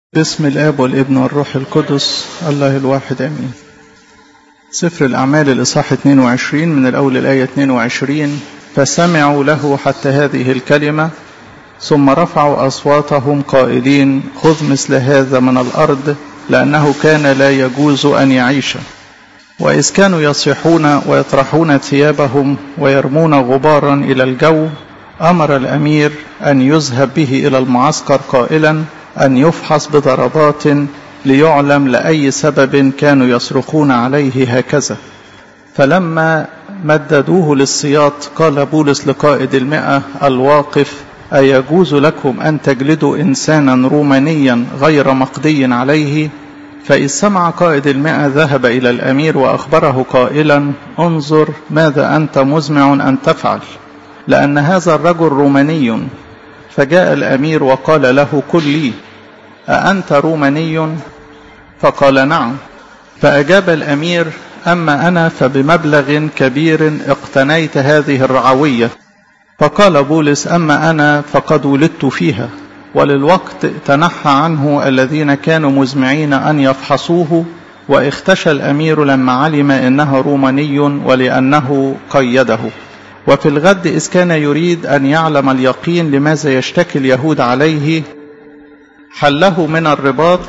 باسم الاب والابن والروح القدس الله الواحد امين سفر الاعمال الاصحاح 22 من الاول الايه 22 فسمعوا له حتى هذه الكلمه ثم رفعوا اصواتهم قائلين خذ مثل هذا من الارض لانه كان لا يجوز ان يعيش واذ كانوا يصيحون ويطرحون ثيابهم ويرمون غبارا الى الجو امر الامير ان يذهب به الى المعسكر قائلا أن يفحص بضربات ليعلم لأي سبب كانوا يصرخون عليه هكذا فلما مددوه للسياط قال بولس لقائد المئة الواقف أيجوز لكم أن تجلدوا إنسانا رومانيا غير مقضي عليه فإذ سمع قائد المئة ذهب إلى الأمير وأخبره قائلا انظر ماذا أنت مزمع أن تفعل لأن هذا الرجل روماني فجاء الأمير وقال له قل لي أأنت روماني؟ فقال نعم فأجاب الأمير أما أنا فبمبلغ كبير اقتنيت هذه الرعوية فقال بولس أما أنا فقد ولدت فيها وللوقت تنحى عنه الذين كانوا مزمعين أن يفحصوه واختشى الأمير لما علم إنه روماني ولأنه قيده وفي الغد إذ كان يريد أن يعلم اليقين لماذا يشتكي اليهود عليه حله من الرباط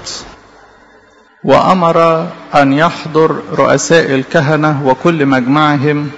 وأمر أن يحضر رؤساء الكهنة وكل مجمعهم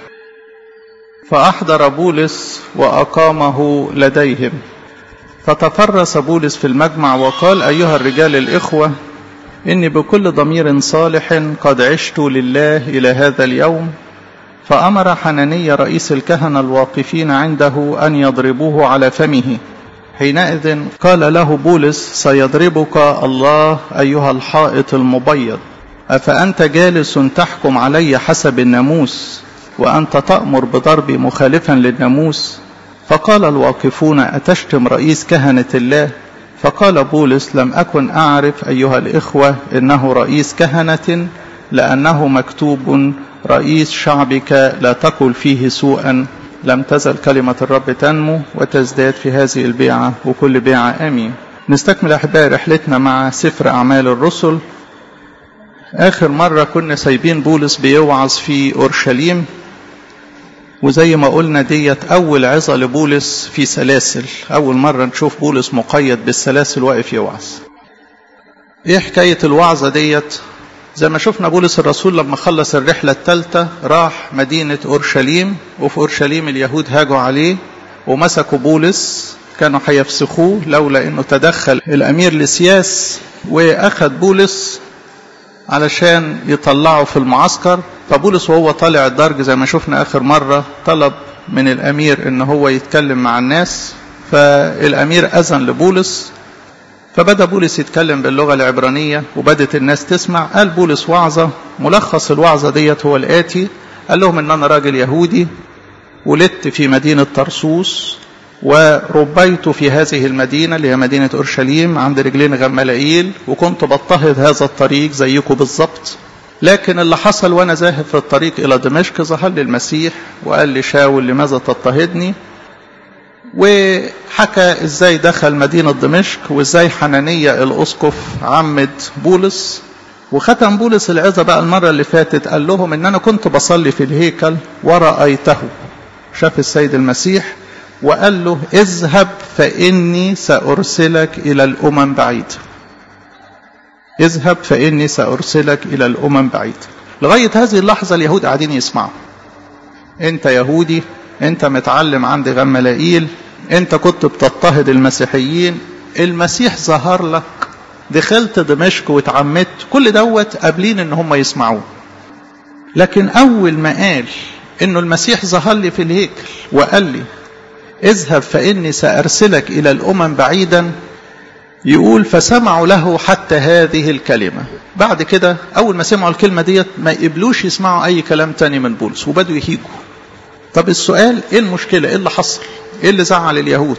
فأحضر بولس وأقامه لديهم فتفرس بولس في المجمع وقال أيها الرجال الإخوة إني بكل ضمير صالح قد عشت لله إلى هذا اليوم فأمر حنانية رئيس الكهنة الواقفين عنده أن يضربوه على فمه حينئذ قال له بولس سيضربك الله أيها الحائط المبيض أفأنت جالس تحكم علي حسب الناموس وأنت تأمر بضربي مخالفا للناموس فقال الواقفون أتشتم رئيس كهنة الله فقال بولس لم أكن أعرف أيها الإخوة إنه رئيس كهنة لأنه مكتوب رئيس شعبك لا تقل فيه سوءا لم تزل كلمة الرب تنمو وتزداد في هذه البيعة وكل بيعة آمين نستكمل أحبائي رحلتنا مع سفر أعمال الرسل آخر مرة كنا سايبين بولس بيوعظ في أورشليم وزي ما قلنا ديت أول عظة لبولس في سلاسل أول مرة نشوف بولس مقيد بالسلاسل واقف يوعظ إيه حكاية الوعظة ديت زي ما شفنا بولس الرسول لما خلص الرحلة الثالثة راح مدينة أورشليم وفي أورشليم اليهود هاجوا عليه ومسكوا بولس كانوا هيفسخوه لولا انه تدخل الامير لسياس واخذ بولس علشان يطلعه في المعسكر فبولس وهو طالع الدرج زي ما شفنا اخر مرة طلب من الامير ان هو يتكلم مع الناس فالامير اذن لبولس فبدا بولس يتكلم باللغه العبرانيه وبدت الناس تسمع قال بولس وعظه ملخص الوعظه ديت هو الاتي قال لهم ان انا راجل يهودي ولدت في مدينه طرسوس وربيت في هذه المدينه اللي هي مدينه اورشليم عند رجلين غملائيل وكنت بضطهد هذا الطريق زيكم بالظبط لكن اللي حصل وانا ذاهب في الطريق الى دمشق ظهر لي المسيح وقال لي شاول لماذا تضطهدني وحكى ازاي دخل مدينة دمشق وازاي حنانية الاسقف عمد بولس وختم بولس العظة بقى المرة اللي فاتت قال لهم ان انا كنت بصلي في الهيكل ورأيته شاف السيد المسيح وقال له اذهب فاني سارسلك الى الامم بعيد اذهب فاني سارسلك الى الامم بعيد لغاية هذه اللحظة اليهود قاعدين يسمعوا انت يهودي انت متعلم عند غملائيل انت كنت بتضطهد المسيحيين المسيح ظهر لك دخلت دمشق واتعمدت كل دوت قابلين ان هم يسمعوه لكن اول ما قال انه المسيح ظهر لي في الهيكل وقال لي اذهب فاني سارسلك الى الامم بعيدا يقول فسمعوا له حتى هذه الكلمة بعد كده أول ما سمعوا الكلمة ديت ما يقبلوش يسمعوا أي كلام تاني من بولس وبدوا يهيجوا طب السؤال ايه المشكلة ايه اللي حصل ايه اللي زعل اليهود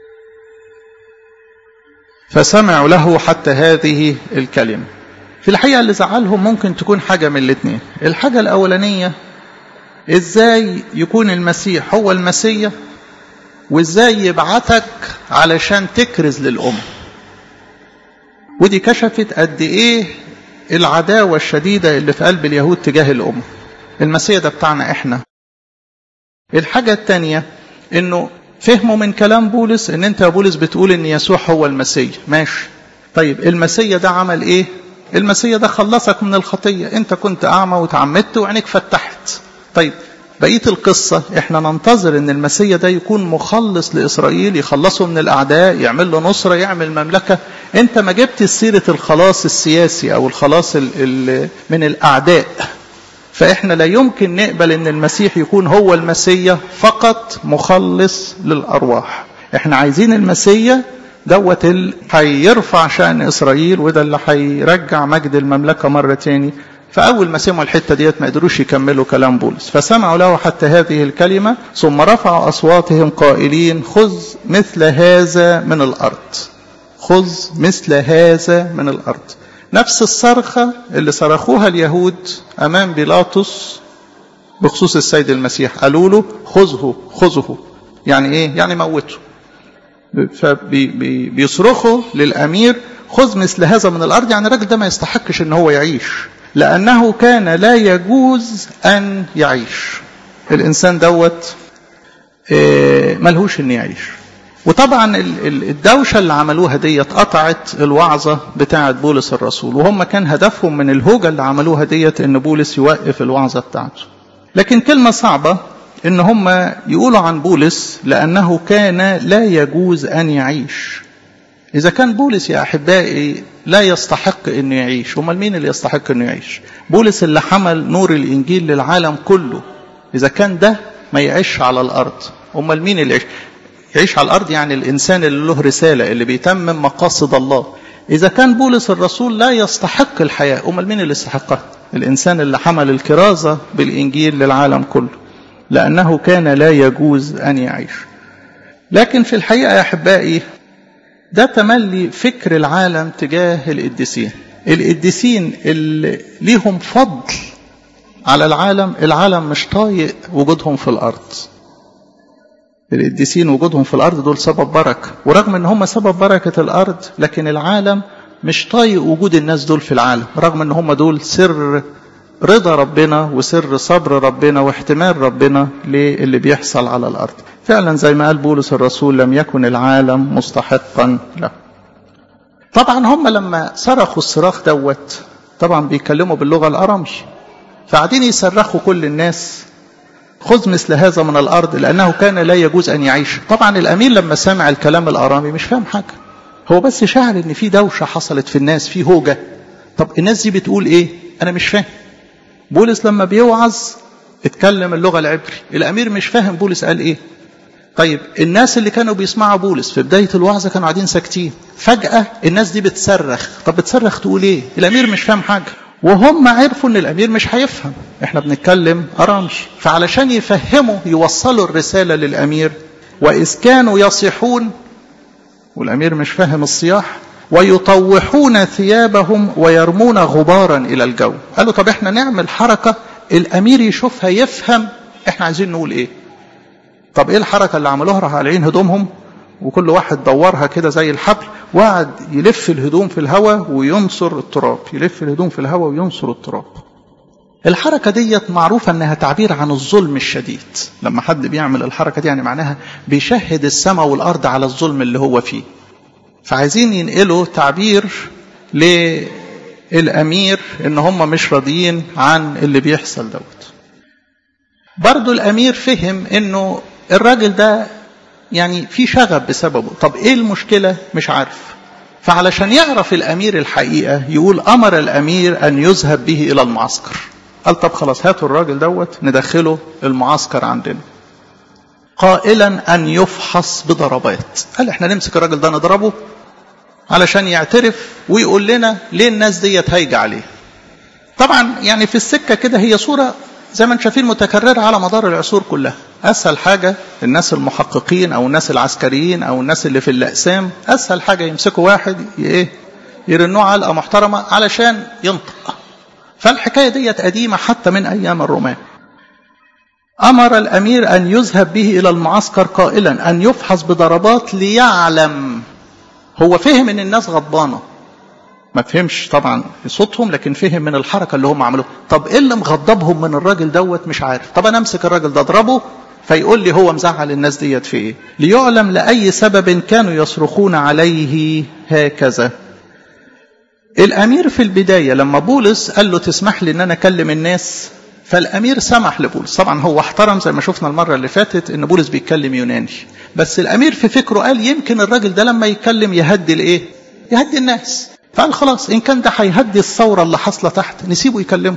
فسمعوا له حتى هذه الكلمة في الحقيقة اللي زعلهم ممكن تكون حاجة من الاثنين الحاجة الأولانية ازاي يكون المسيح هو المسيح وازاي يبعتك علشان تكرز للأمة ودي كشفت قد ايه العداوة الشديدة اللي في قلب اليهود تجاه الأمة المسيح ده بتاعنا احنا الحاجة التانية انه فهموا من كلام بولس ان انت يا بولس بتقول ان يسوع هو المسيح ماشي طيب المسيح ده عمل ايه المسيح ده خلصك من الخطية انت كنت اعمى وتعمدت وعينك فتحت طيب بقية القصة احنا ننتظر ان المسيح ده يكون مخلص لإسرائيل يخلصه من الأعداء يعمل له نصرة يعمل مملكة انت ما جبت سيرة الخلاص السياسي او الخلاص ال ال من الأعداء فاحنا لا يمكن نقبل ان المسيح يكون هو المسيح فقط مخلص للأرواح احنا عايزين المسيح دوت اللي هيرفع شأن إسرائيل وده اللي هيرجع مجد المملكة مرة تاني فأول ما سمعوا الحتة ديت ما قدروش يكملوا كلام بولس فسمعوا له حتى هذه الكلمة ثم رفعوا أصواتهم قائلين خذ مثل هذا من الأرض خذ مثل هذا من الأرض نفس الصرخة اللي صرخوها اليهود أمام بيلاطس بخصوص السيد المسيح قالوا له خذه خذه يعني إيه؟ يعني موته فبيصرخوا للأمير خذ مثل هذا من الأرض يعني الراجل ده ما يستحقش إن هو يعيش لأنه كان لا يجوز أن يعيش الإنسان دوت ملهوش إن يعيش وطبعا الدوشة اللي عملوها ديت قطعت الوعظة بتاعة بولس الرسول وهم كان هدفهم من الهوجة اللي عملوها ديت إن بولس يوقف الوعظة بتاعته لكن كلمة صعبة إن هم يقولوا عن بولس لأنه كان لا يجوز أن يعيش إذا كان بولس يا أحبائي لا يستحق أنه يعيش أمال مين اللي يستحق أنه يعيش بولس اللي حمل نور الإنجيل للعالم كله إذا كان ده ما يعيش على الأرض أمال مين اللي يعيش يعيش على الأرض يعني الإنسان اللي له رسالة اللي بيتمم مقاصد الله إذا كان بولس الرسول لا يستحق الحياة أمال مين اللي يستحقها الإنسان اللي حمل الكرازة بالإنجيل للعالم كله لأنه كان لا يجوز أن يعيش لكن في الحقيقة يا أحبائي ده تملي فكر العالم تجاه القديسين القديسين اللي ليهم فضل على العالم العالم مش طايق وجودهم في الأرض القديسين وجودهم في الأرض دول سبب بركة ورغم ان هم سبب بركة الأرض لكن العالم مش طايق وجود الناس دول في العالم رغم ان هم دول سر رضا ربنا وسر صبر ربنا واحتمال ربنا للي بيحصل على الأرض فعلا زي ما قال بولس الرسول لم يكن العالم مستحقا له طبعا هم لما صرخوا الصراخ دوت طبعا بيتكلموا باللغة الأرامي فقاعدين يصرخوا كل الناس خذ مثل هذا من الأرض لأنه كان لا يجوز أن يعيش طبعا الأمير لما سمع الكلام الأرامي مش فاهم حاجة هو بس شعر ان في دوشة حصلت في الناس في هوجة طب الناس دي بتقول ايه انا مش فاهم بولس لما بيوعظ اتكلم اللغة العبري الامير مش فاهم بولس قال ايه طيب الناس اللي كانوا بيسمعوا بولس في بداية الوعظة كانوا قاعدين ساكتين فجأة الناس دي بتصرخ طب بتصرخ تقول ايه الامير مش فاهم حاجة وهم عرفوا ان الامير مش هيفهم احنا بنتكلم ارامش فعلشان يفهموا يوصلوا الرسالة للامير واذ كانوا يصيحون والامير مش فاهم الصياح ويطوحون ثيابهم ويرمون غبارا الى الجو قالوا طب احنا نعمل حركة الامير يشوفها يفهم احنا عايزين نقول ايه طب ايه الحركة اللي عملوها راح قالعين هدومهم وكل واحد دورها كده زي الحبل وقعد يلف الهدوم في الهواء وينصر التراب يلف الهدوم في الهواء وينصر التراب الحركة ديت معروفة انها تعبير عن الظلم الشديد لما حد بيعمل الحركة دي يعني معناها بيشهد السماء والارض على الظلم اللي هو فيه فعايزين ينقلوا تعبير للامير ان هم مش راضيين عن اللي بيحصل دوت برضو الامير فهم انه الراجل ده يعني في شغب بسببه طب ايه المشكلة مش عارف فعلشان يعرف الامير الحقيقة يقول امر الامير ان يذهب به الى المعسكر قال طب خلاص هاتوا الراجل دوت ندخله المعسكر عندنا قائلا ان يفحص بضربات قال احنا نمسك الراجل ده نضربه علشان يعترف ويقول لنا ليه الناس ديت هايجة عليه طبعا يعني في السكة كده هي صورة زي ما انتم شايفين متكررة على مدار العصور كلها أسهل حاجة الناس المحققين أو الناس العسكريين أو الناس اللي في الأقسام أسهل حاجة يمسكوا واحد إيه يرنوه علقة محترمة علشان ينطق فالحكاية ديت قديمة حتى من أيام الرومان أمر الأمير أن يذهب به إلى المعسكر قائلا أن يفحص بضربات ليعلم هو فهم أن الناس غضبانة ما فهمش طبعا صوتهم لكن فهم من الحركه اللي هم عملوها طب ايه اللي مغضبهم من الراجل دوت مش عارف طب انا امسك الراجل ده اضربه فيقول لي هو مزعل الناس ديت في ايه ليعلم لاي سبب كانوا يصرخون عليه هكذا الامير في البدايه لما بولس قال له تسمح لي ان انا اكلم الناس فالامير سمح لبولس طبعا هو احترم زي ما شفنا المره اللي فاتت ان بولس بيتكلم يوناني بس الامير في فكره قال يمكن الراجل ده لما يتكلم يهدي الايه يهدي الناس فقال خلاص ان كان ده هيهدي الثوره اللي حاصله تحت نسيبه يكلمه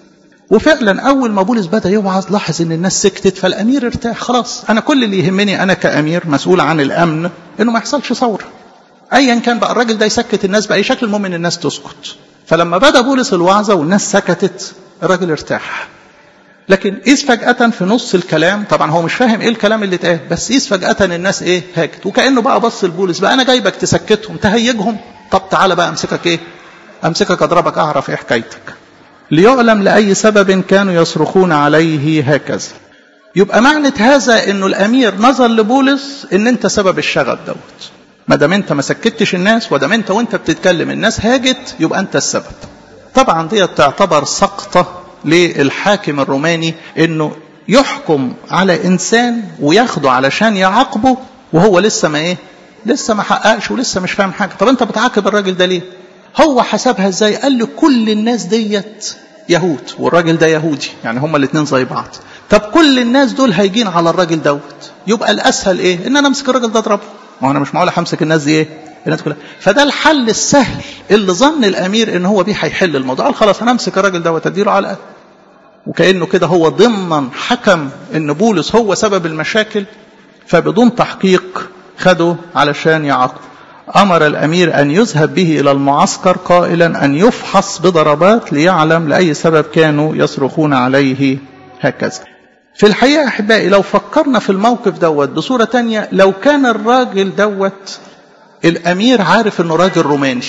وفعلا اول ما بولس بدا يوعظ لاحظ ان الناس سكتت فالامير ارتاح خلاص انا كل اللي يهمني انا كامير مسؤول عن الامن انه ما يحصلش ثوره ايا كان بقى الراجل ده يسكت الناس باي شكل المهم ان الناس تسكت فلما بدا بولس الوعظه والناس سكتت الراجل ارتاح لكن قيس فجأة في نص الكلام طبعا هو مش فاهم ايه الكلام اللي اتقال بس قيس فجأة الناس ايه هاجت وكأنه بقى بص لبولس بقى انا جايبك تسكتهم تهيجهم طب تعالى بقى امسكك ايه امسكك اضربك اعرف ايه حكايتك ليعلم لأي سبب كانوا يصرخون عليه هكذا يبقى معنى هذا انه الامير نظر لبولس ان انت سبب الشغب دوت ما دام انت ما سكتش الناس ودام انت وانت بتتكلم الناس هاجت يبقى انت السبب طبعا دي تعتبر سقطه للحاكم الروماني انه يحكم على انسان وياخده علشان يعاقبه وهو لسه ما ايه لسه ما حققش ولسه مش فاهم حاجه طب انت بتعاقب الراجل ده ليه هو حسبها ازاي قال له كل الناس ديت يهود والراجل ده يهودي يعني هما الاثنين زي بعض طب كل الناس دول هيجين على الراجل دوت يبقى الاسهل ايه ان انا امسك الراجل ده اضربه ما انا مش معقول همسك الناس دي ايه الناس كلها فده الحل السهل اللي ظن الامير ان هو بيه هيحل الموضوع قال خلاص انا امسك الراجل دوت اديله علقه وكانه كده هو ضمن حكم ان بولس هو سبب المشاكل فبدون تحقيق خده علشان يعاقبه امر الامير ان يذهب به الى المعسكر قائلا ان يفحص بضربات ليعلم لاي سبب كانوا يصرخون عليه هكذا في الحقيقه احبائي لو فكرنا في الموقف دوت بصوره تانية لو كان الراجل دوت الامير عارف انه راجل روماني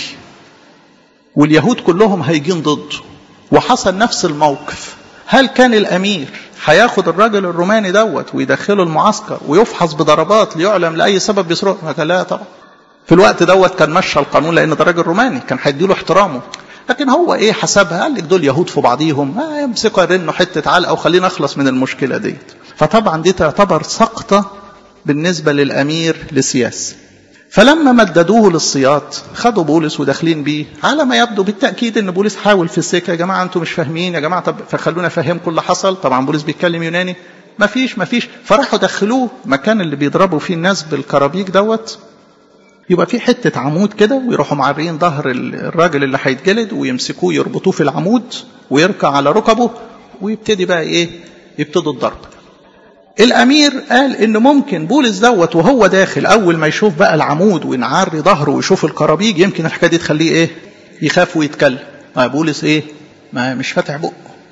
واليهود كلهم هيجين ضده وحصل نفس الموقف هل كان الامير هياخد الراجل الروماني دوت ويدخله المعسكر ويفحص بضربات ليعلم لاي سبب يصرخ لا طبعا في الوقت دوت كان مشى القانون لان ده راجل روماني كان هيديله احترامه لكن هو ايه حسبها قال لك دول يهود في بعضيهم ما يمسكوا يرنوا حته علقه وخلينا نخلص من المشكله ديت فطبعا دي تعتبر سقطه بالنسبه للامير للسياسه فلما مددوه للصياد خدوا بولس وداخلين بيه على ما يبدو بالتاكيد ان بولس حاول في السكه يا جماعه انتم مش فاهمين يا جماعه طب فخلونا افهمكم اللي حصل طبعا بولس بيتكلم يوناني ما فيش ما فيش فراحوا دخلوه مكان اللي بيضربوا فيه الناس بالكرابيك دوت يبقى في حته عمود كده ويروحوا معرين ظهر الراجل اللي هيتجلد ويمسكوه يربطوه في العمود ويركع على ركبه ويبتدي بقى ايه يبتدوا الضرب الامير قال ان ممكن بولس دوت وهو داخل اول ما يشوف بقى العمود وينعري ظهره ويشوف الكرابيج يمكن الحكايه دي تخليه ايه يخاف ويتكلم ما بولس ايه ما مش فاتح بقه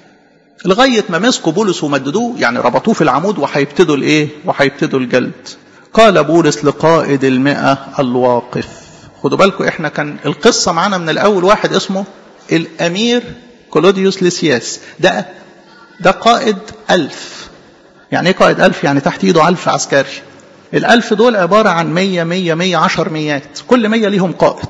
لغايه ما مسكوا بولس ومددوه يعني ربطوه في العمود وهيبتدوا الايه وهيبتدوا الجلد قال بولس لقائد المئة الواقف خدوا بالكم احنا كان القصة معانا من الأول واحد اسمه الأمير كلوديوس ليسياس ده ده قائد ألف يعني ايه قائد ألف يعني تحت ايده ألف عسكري الألف دول عبارة عن مية مية مية عشر ميات كل مية ليهم قائد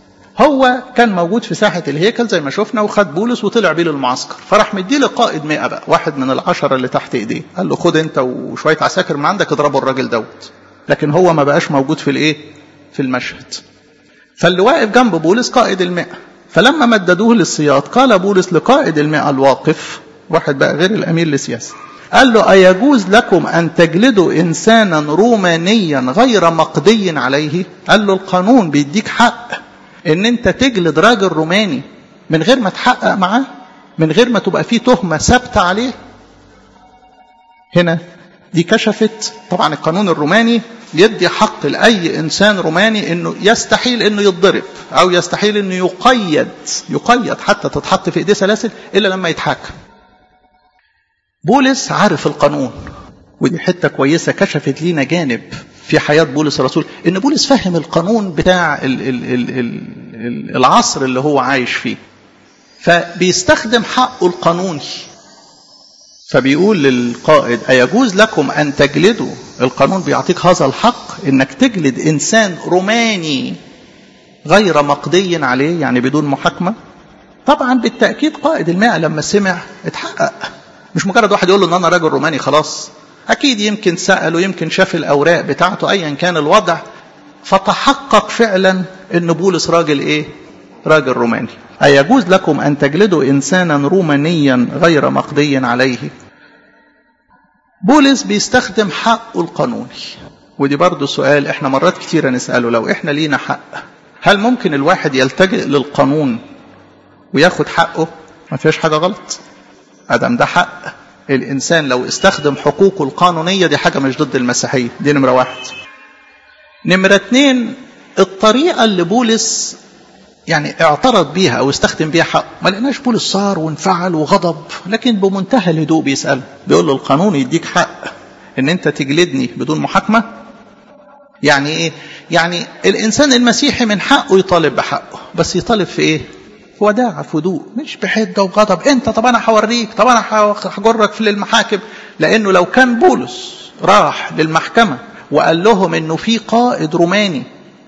هو كان موجود في ساحة الهيكل زي ما شفنا وخد بولس وطلع بيه للمعسكر فراح مديه لقائد مئة بقى واحد من العشرة اللي تحت ايديه قال له خد انت وشوية عساكر من عندك اضربوا الراجل دوت لكن هو ما بقاش موجود في الايه في المشهد فاللي واقف جنب بولس قائد المئة فلما مددوه للصياد قال بولس لقائد المئة الواقف واحد بقى غير الامير للسياسة قال له أيجوز لكم أن تجلدوا إنسانا رومانيا غير مقضي عليه قال له القانون بيديك حق ان انت تجلد راجل روماني من غير ما تحقق معاه من غير ما تبقى فيه تهمة ثابتة عليه هنا دي كشفت طبعا القانون الروماني يدي حق لأي إنسان روماني إنه يستحيل إنه يتضرب أو يستحيل إنه يقيد يقيد حتى تتحط في إيديه سلاسل إلا لما يتحاكم. بولس عارف القانون ودي حتة كويسة كشفت لينا جانب في حياة بولس الرسول إن بولس فهم القانون بتاع ال ال ال ال العصر اللي هو عايش فيه فبيستخدم حقه القانوني فبيقول للقائد أيجوز لكم أن تجلدوا القانون بيعطيك هذا الحق إنك تجلد إنسان روماني غير مقضي عليه يعني بدون محاكمة طبعا بالتأكيد قائد المئة لما سمع اتحقق مش مجرد واحد يقول له ان انا راجل روماني خلاص اكيد يمكن سأله يمكن شاف الاوراق بتاعته ايا كان الوضع فتحقق فعلا ان بولس راجل ايه راجل روماني أيجوز لكم أن تجلدوا إنسانا رومانيا غير مقضي عليه بولس بيستخدم حقه القانوني ودي برضو سؤال احنا مرات كتيرة نسأله لو احنا لينا حق هل ممكن الواحد يلتجئ للقانون وياخد حقه ما فيش حاجة غلط ادم ده حق الانسان لو استخدم حقوقه القانونية دي حاجة مش ضد المسيحية دي نمرة واحد نمرة اتنين الطريقة اللي بولس يعني اعترض بيها او استخدم بيها حق ما لقيناش بولس صار وانفعل وغضب لكن بمنتهى الهدوء بيسأل بيقول له القانون يديك حق ان انت تجلدني بدون محاكمة يعني ايه يعني الانسان المسيحي من حقه يطالب بحقه بس يطالب في ايه في وداعة في هدوء مش بحدة وغضب انت طب انا هوريك طب انا هجرك في المحاكم لانه لو كان بولس راح للمحكمة وقال لهم انه في قائد روماني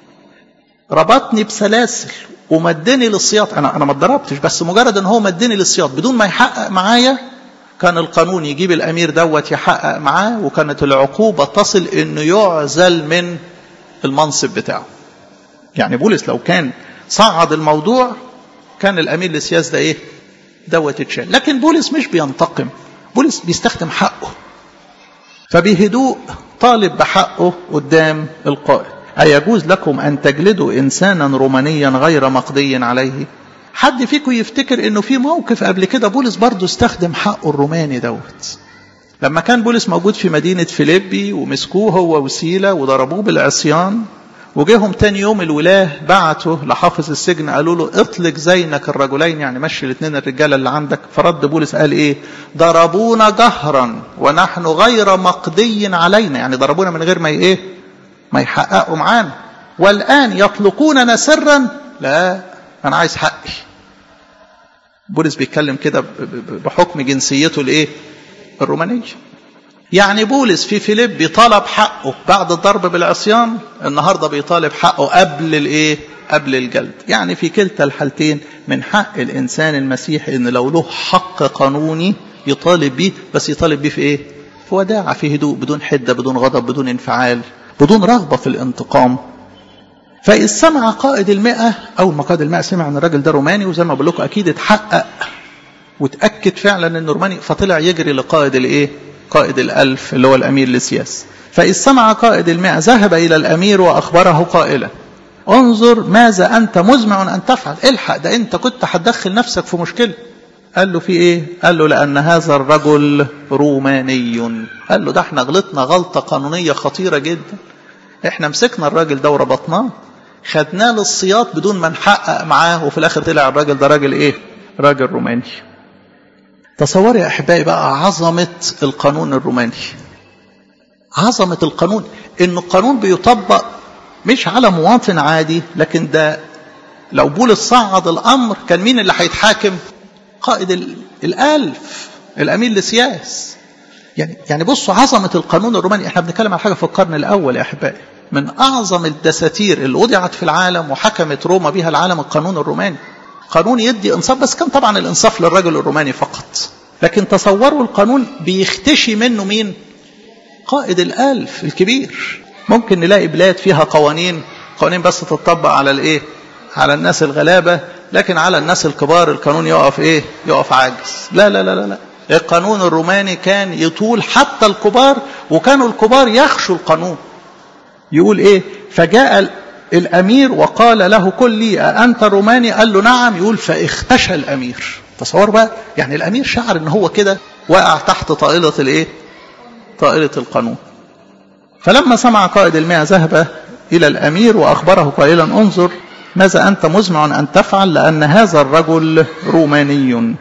ربطني بسلاسل ومدني للسياط انا انا ما اتضربتش بس مجرد ان هو مدني للسياط بدون ما يحقق معايا كان القانون يجيب الامير دوت يحقق معاه وكانت العقوبه تصل انه يعزل من المنصب بتاعه يعني بولس لو كان صعد الموضوع كان الامير للسياس ده ايه دوت اتشال لكن بولس مش بينتقم بولس بيستخدم حقه فبهدوء طالب بحقه قدام القائد أيجوز لكم أن تجلدوا إنسانا رومانيا غير مقضي عليه حد فيكم يفتكر انه في موقف قبل كده بولس برضه استخدم حقه الروماني دوت لما كان بولس موجود في مدينة فيليبي ومسكوه هو وسيلة وضربوه بالعصيان وجيهم تاني يوم الولاه بعتوا لحافظ السجن قالوا له اطلق زينك الرجلين يعني مشي الاثنين الرجاله اللي عندك فرد بولس قال ايه ضربونا جهرا ونحن غير مقضي علينا يعني ضربونا من غير ما ايه ما يحققوا معانا والآن يطلقوننا سرا لا أنا عايز حقي بولس بيتكلم كده بحكم جنسيته الايه الرومانية يعني بولس في فيليب طلب حقه بعد الضرب بالعصيان النهارده بيطالب حقه قبل الايه قبل الجلد يعني في كلتا الحالتين من حق الانسان المسيحي ان لو له حق قانوني يطالب بيه بس يطالب بيه في ايه في وداعة في هدوء بدون حدة بدون غضب بدون انفعال بدون رغبة في الانتقام فإذ سمع قائد المئة أول ما قائد المئة سمع أن الراجل ده روماني وزي ما بقول لكم أكيد اتحقق وتأكد فعلا أنه روماني فطلع يجري لقائد الإيه؟ قائد الألف اللي هو الأمير لسياس فإذ سمع قائد المئة ذهب إلى الأمير وأخبره قائلا انظر ماذا أنت مزمع أن تفعل الحق ده أنت كنت هتدخل نفسك في مشكلة قال له في ايه قال له لان هذا الرجل روماني قال له ده احنا غلطنا غلطة قانونية خطيرة جدا احنا مسكنا الراجل ده وربطناه خدناه للسياط بدون ما نحقق معاه وفي الاخر طلع الراجل ده راجل ايه راجل روماني تصور يا احبائي بقى عظمة القانون الروماني عظمة القانون ان القانون بيطبق مش على مواطن عادي لكن ده لو بولس صعد الامر كان مين اللي هيتحاكم قائد الألف الأمين لسياس يعني يعني بصوا عظمة القانون الروماني احنا بنتكلم على حاجة في القرن الأول يا أحبائي من أعظم الدساتير اللي وضعت في العالم وحكمت روما بها العالم القانون الروماني قانون يدي إنصاف بس كان طبعا الإنصاف للرجل الروماني فقط لكن تصوروا القانون بيختشي منه مين قائد الألف الكبير ممكن نلاقي بلاد فيها قوانين قوانين بس تطبق على الايه على الناس الغلابة لكن على الناس الكبار القانون يقف ايه يقف عاجز لا لا لا لا, لا. القانون الروماني كان يطول حتى الكبار وكانوا الكبار يخشوا القانون يقول ايه فجاء الامير وقال له كل لي انت روماني قال له نعم يقول فاختشى الامير تصور بقى يعني الامير شعر ان هو كده وقع تحت طائله الايه طائله القانون فلما سمع قائد المئة ذهب الى الامير واخبره قائلا انظر ماذا أنت مزمع أن تفعل لأن هذا الرجل روماني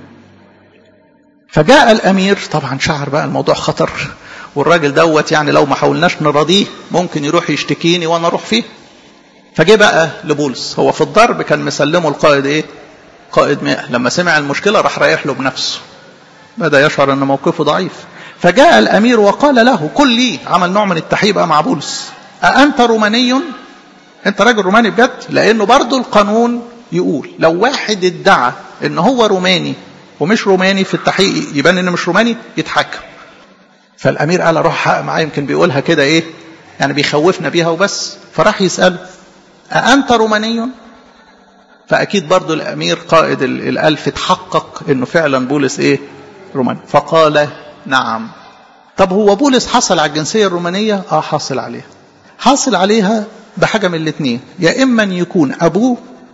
فجاء الأمير طبعا شعر بقى الموضوع خطر والراجل دوت يعني لو ما حاولناش نراضيه ممكن يروح يشتكيني وأنا أروح فيه فجه بقى لبولس هو في الضرب كان مسلمه القائد إيه قائد مئة لما سمع المشكلة راح رايح له بنفسه بدأ يشعر أن موقفه ضعيف فجاء الأمير وقال له كل لي عمل نوع من التحية بقى مع بولس أأنت روماني انت راجل روماني بجد لانه برضو القانون يقول لو واحد ادعى ان هو روماني ومش روماني في التحقيق يبان انه مش روماني يتحكم فالامير قال اروح حق معاه يمكن بيقولها كده ايه يعني بيخوفنا بيها وبس فراح يساله أأنت روماني فأكيد برضو الأمير قائد الألف اتحقق أنه فعلا بولس إيه روماني فقال نعم طب هو بولس حصل على الجنسية الرومانية آه حاصل عليها حاصل عليها بحاجة من الاثنين يا إما أن يكون أبوه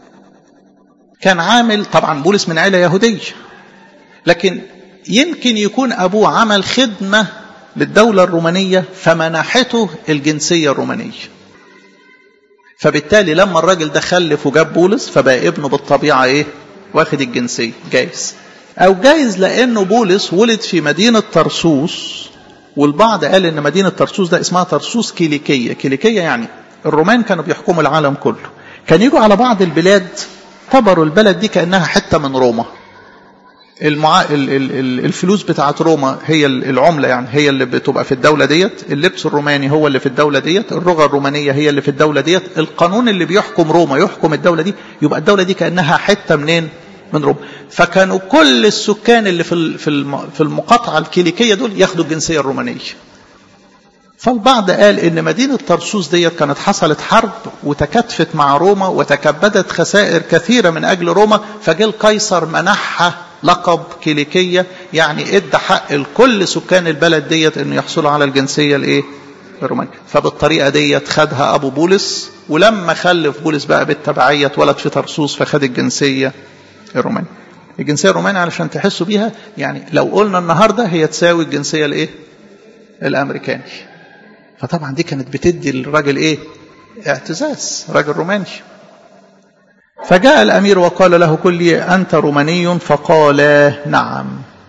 كان عامل طبعا بولس من عيلة يهودية لكن يمكن يكون أبوه عمل خدمة للدولة الرومانية فمنحته الجنسية الرومانية فبالتالي لما الراجل ده خلف وجاب بولس فبقى ابنه بالطبيعة ايه واخد الجنسية جايز او جايز لانه بولس ولد في مدينة طرسوس والبعض قال ان مدينة طرسوس ده اسمها طرسوس كيليكية كيليكية يعني الرومان كانوا بيحكموا العالم كله كان يجوا على بعض البلاد اعتبروا البلد دي كأنها حتة من روما المع... ال... ال... الفلوس بتاعت روما هي العملة يعني هي اللي بتبقى في الدولة ديت اللبس الروماني هو اللي في الدولة ديت اللغة الرومانية هي اللي في الدولة ديت القانون اللي بيحكم روما يحكم الدولة دي يبقى الدولة دي كأنها حتة منين من روما فكانوا كل السكان اللي في في المقاطعة الكيليكية دول ياخدوا الجنسية الرومانية فالبعض قال ان مدينة طرسوس ديت كانت حصلت حرب وتكاتفت مع روما وتكبدت خسائر كثيرة من اجل روما فجاء القيصر منحها لقب كيليكية يعني ادى حق لكل سكان البلد ديت انه يحصلوا على الجنسية الايه الرومانية فبالطريقة ديت خدها ابو بولس ولما خلف بولس بقى بالتبعية اتولد في طرسوس فخد الجنسية الرومانية الجنسية الرومانية علشان تحسوا بيها يعني لو قلنا النهاردة هي تساوي الجنسية الايه الامريكاني فطبعا دي كانت بتدي للراجل ايه اعتزاز راجل روماني فجاء الأمير وقال له كل أنت روماني فقال نعم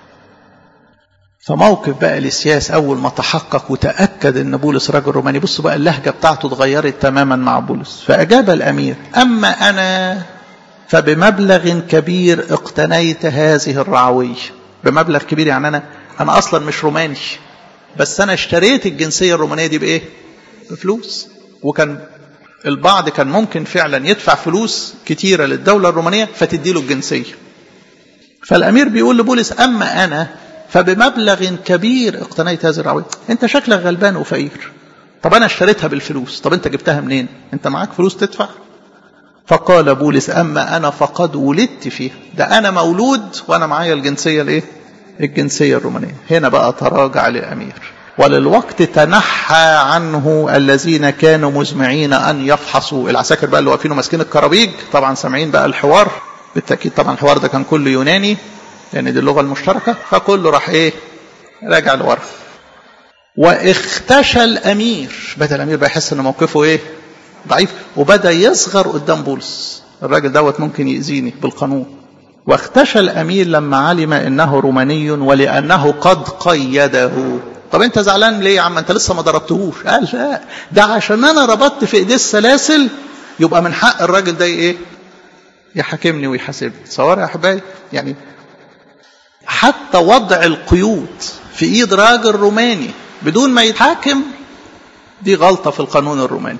فموقف بقى السياس أول ما تحقق وتأكد أن بولس رجل روماني بصوا بقى اللهجة بتاعته اتغيرت تماما مع بولس فأجاب الأمير أما أنا فبمبلغ كبير اقتنيت هذه الرعوية بمبلغ كبير يعني أنا أنا أصلا مش روماني بس أنا اشتريت الجنسية الرومانية دي بإيه؟ بفلوس وكان البعض كان ممكن فعلا يدفع فلوس كتيرة للدولة الرومانية فتدي له الجنسية فالأمير بيقول لبولس أما أنا فبمبلغ كبير اقتنيت هذه الرعوية أنت شكلك غلبان وفقير طب أنا اشتريتها بالفلوس طب أنت جبتها منين أنت معاك فلوس تدفع فقال بولس أما أنا فقد ولدت فيها ده أنا مولود وأنا معايا الجنسية الإيه الجنسية الرومانية هنا بقى تراجع للأمير وللوقت تنحى عنه الذين كانوا مزمعين أن يفحصوا العساكر بقى اللي واقفين وماسكين الكرابيج طبعا سامعين بقى الحوار بالتأكيد طبعا الحوار ده كان كله يوناني لأن يعني دي اللغة المشتركة فكله راح إيه راجع لورا واختشى الأمير بدأ الأمير بقى يحس إن موقفه إيه ضعيف وبدأ يصغر قدام بولس الراجل دوت ممكن يأذيني بالقانون واختشى الأمير لما علم إنه روماني ولأنه قد قيده طب انت زعلان ليه يا عم انت لسه ما ضربتهوش قال لا ده عشان انا ربطت في ايديه السلاسل يبقى من حق الراجل ده ايه يحاكمني ويحاسبني تصور يا احبائي يعني حتى وضع القيود في ايد راجل روماني بدون ما يتحاكم دي غلطه في القانون الروماني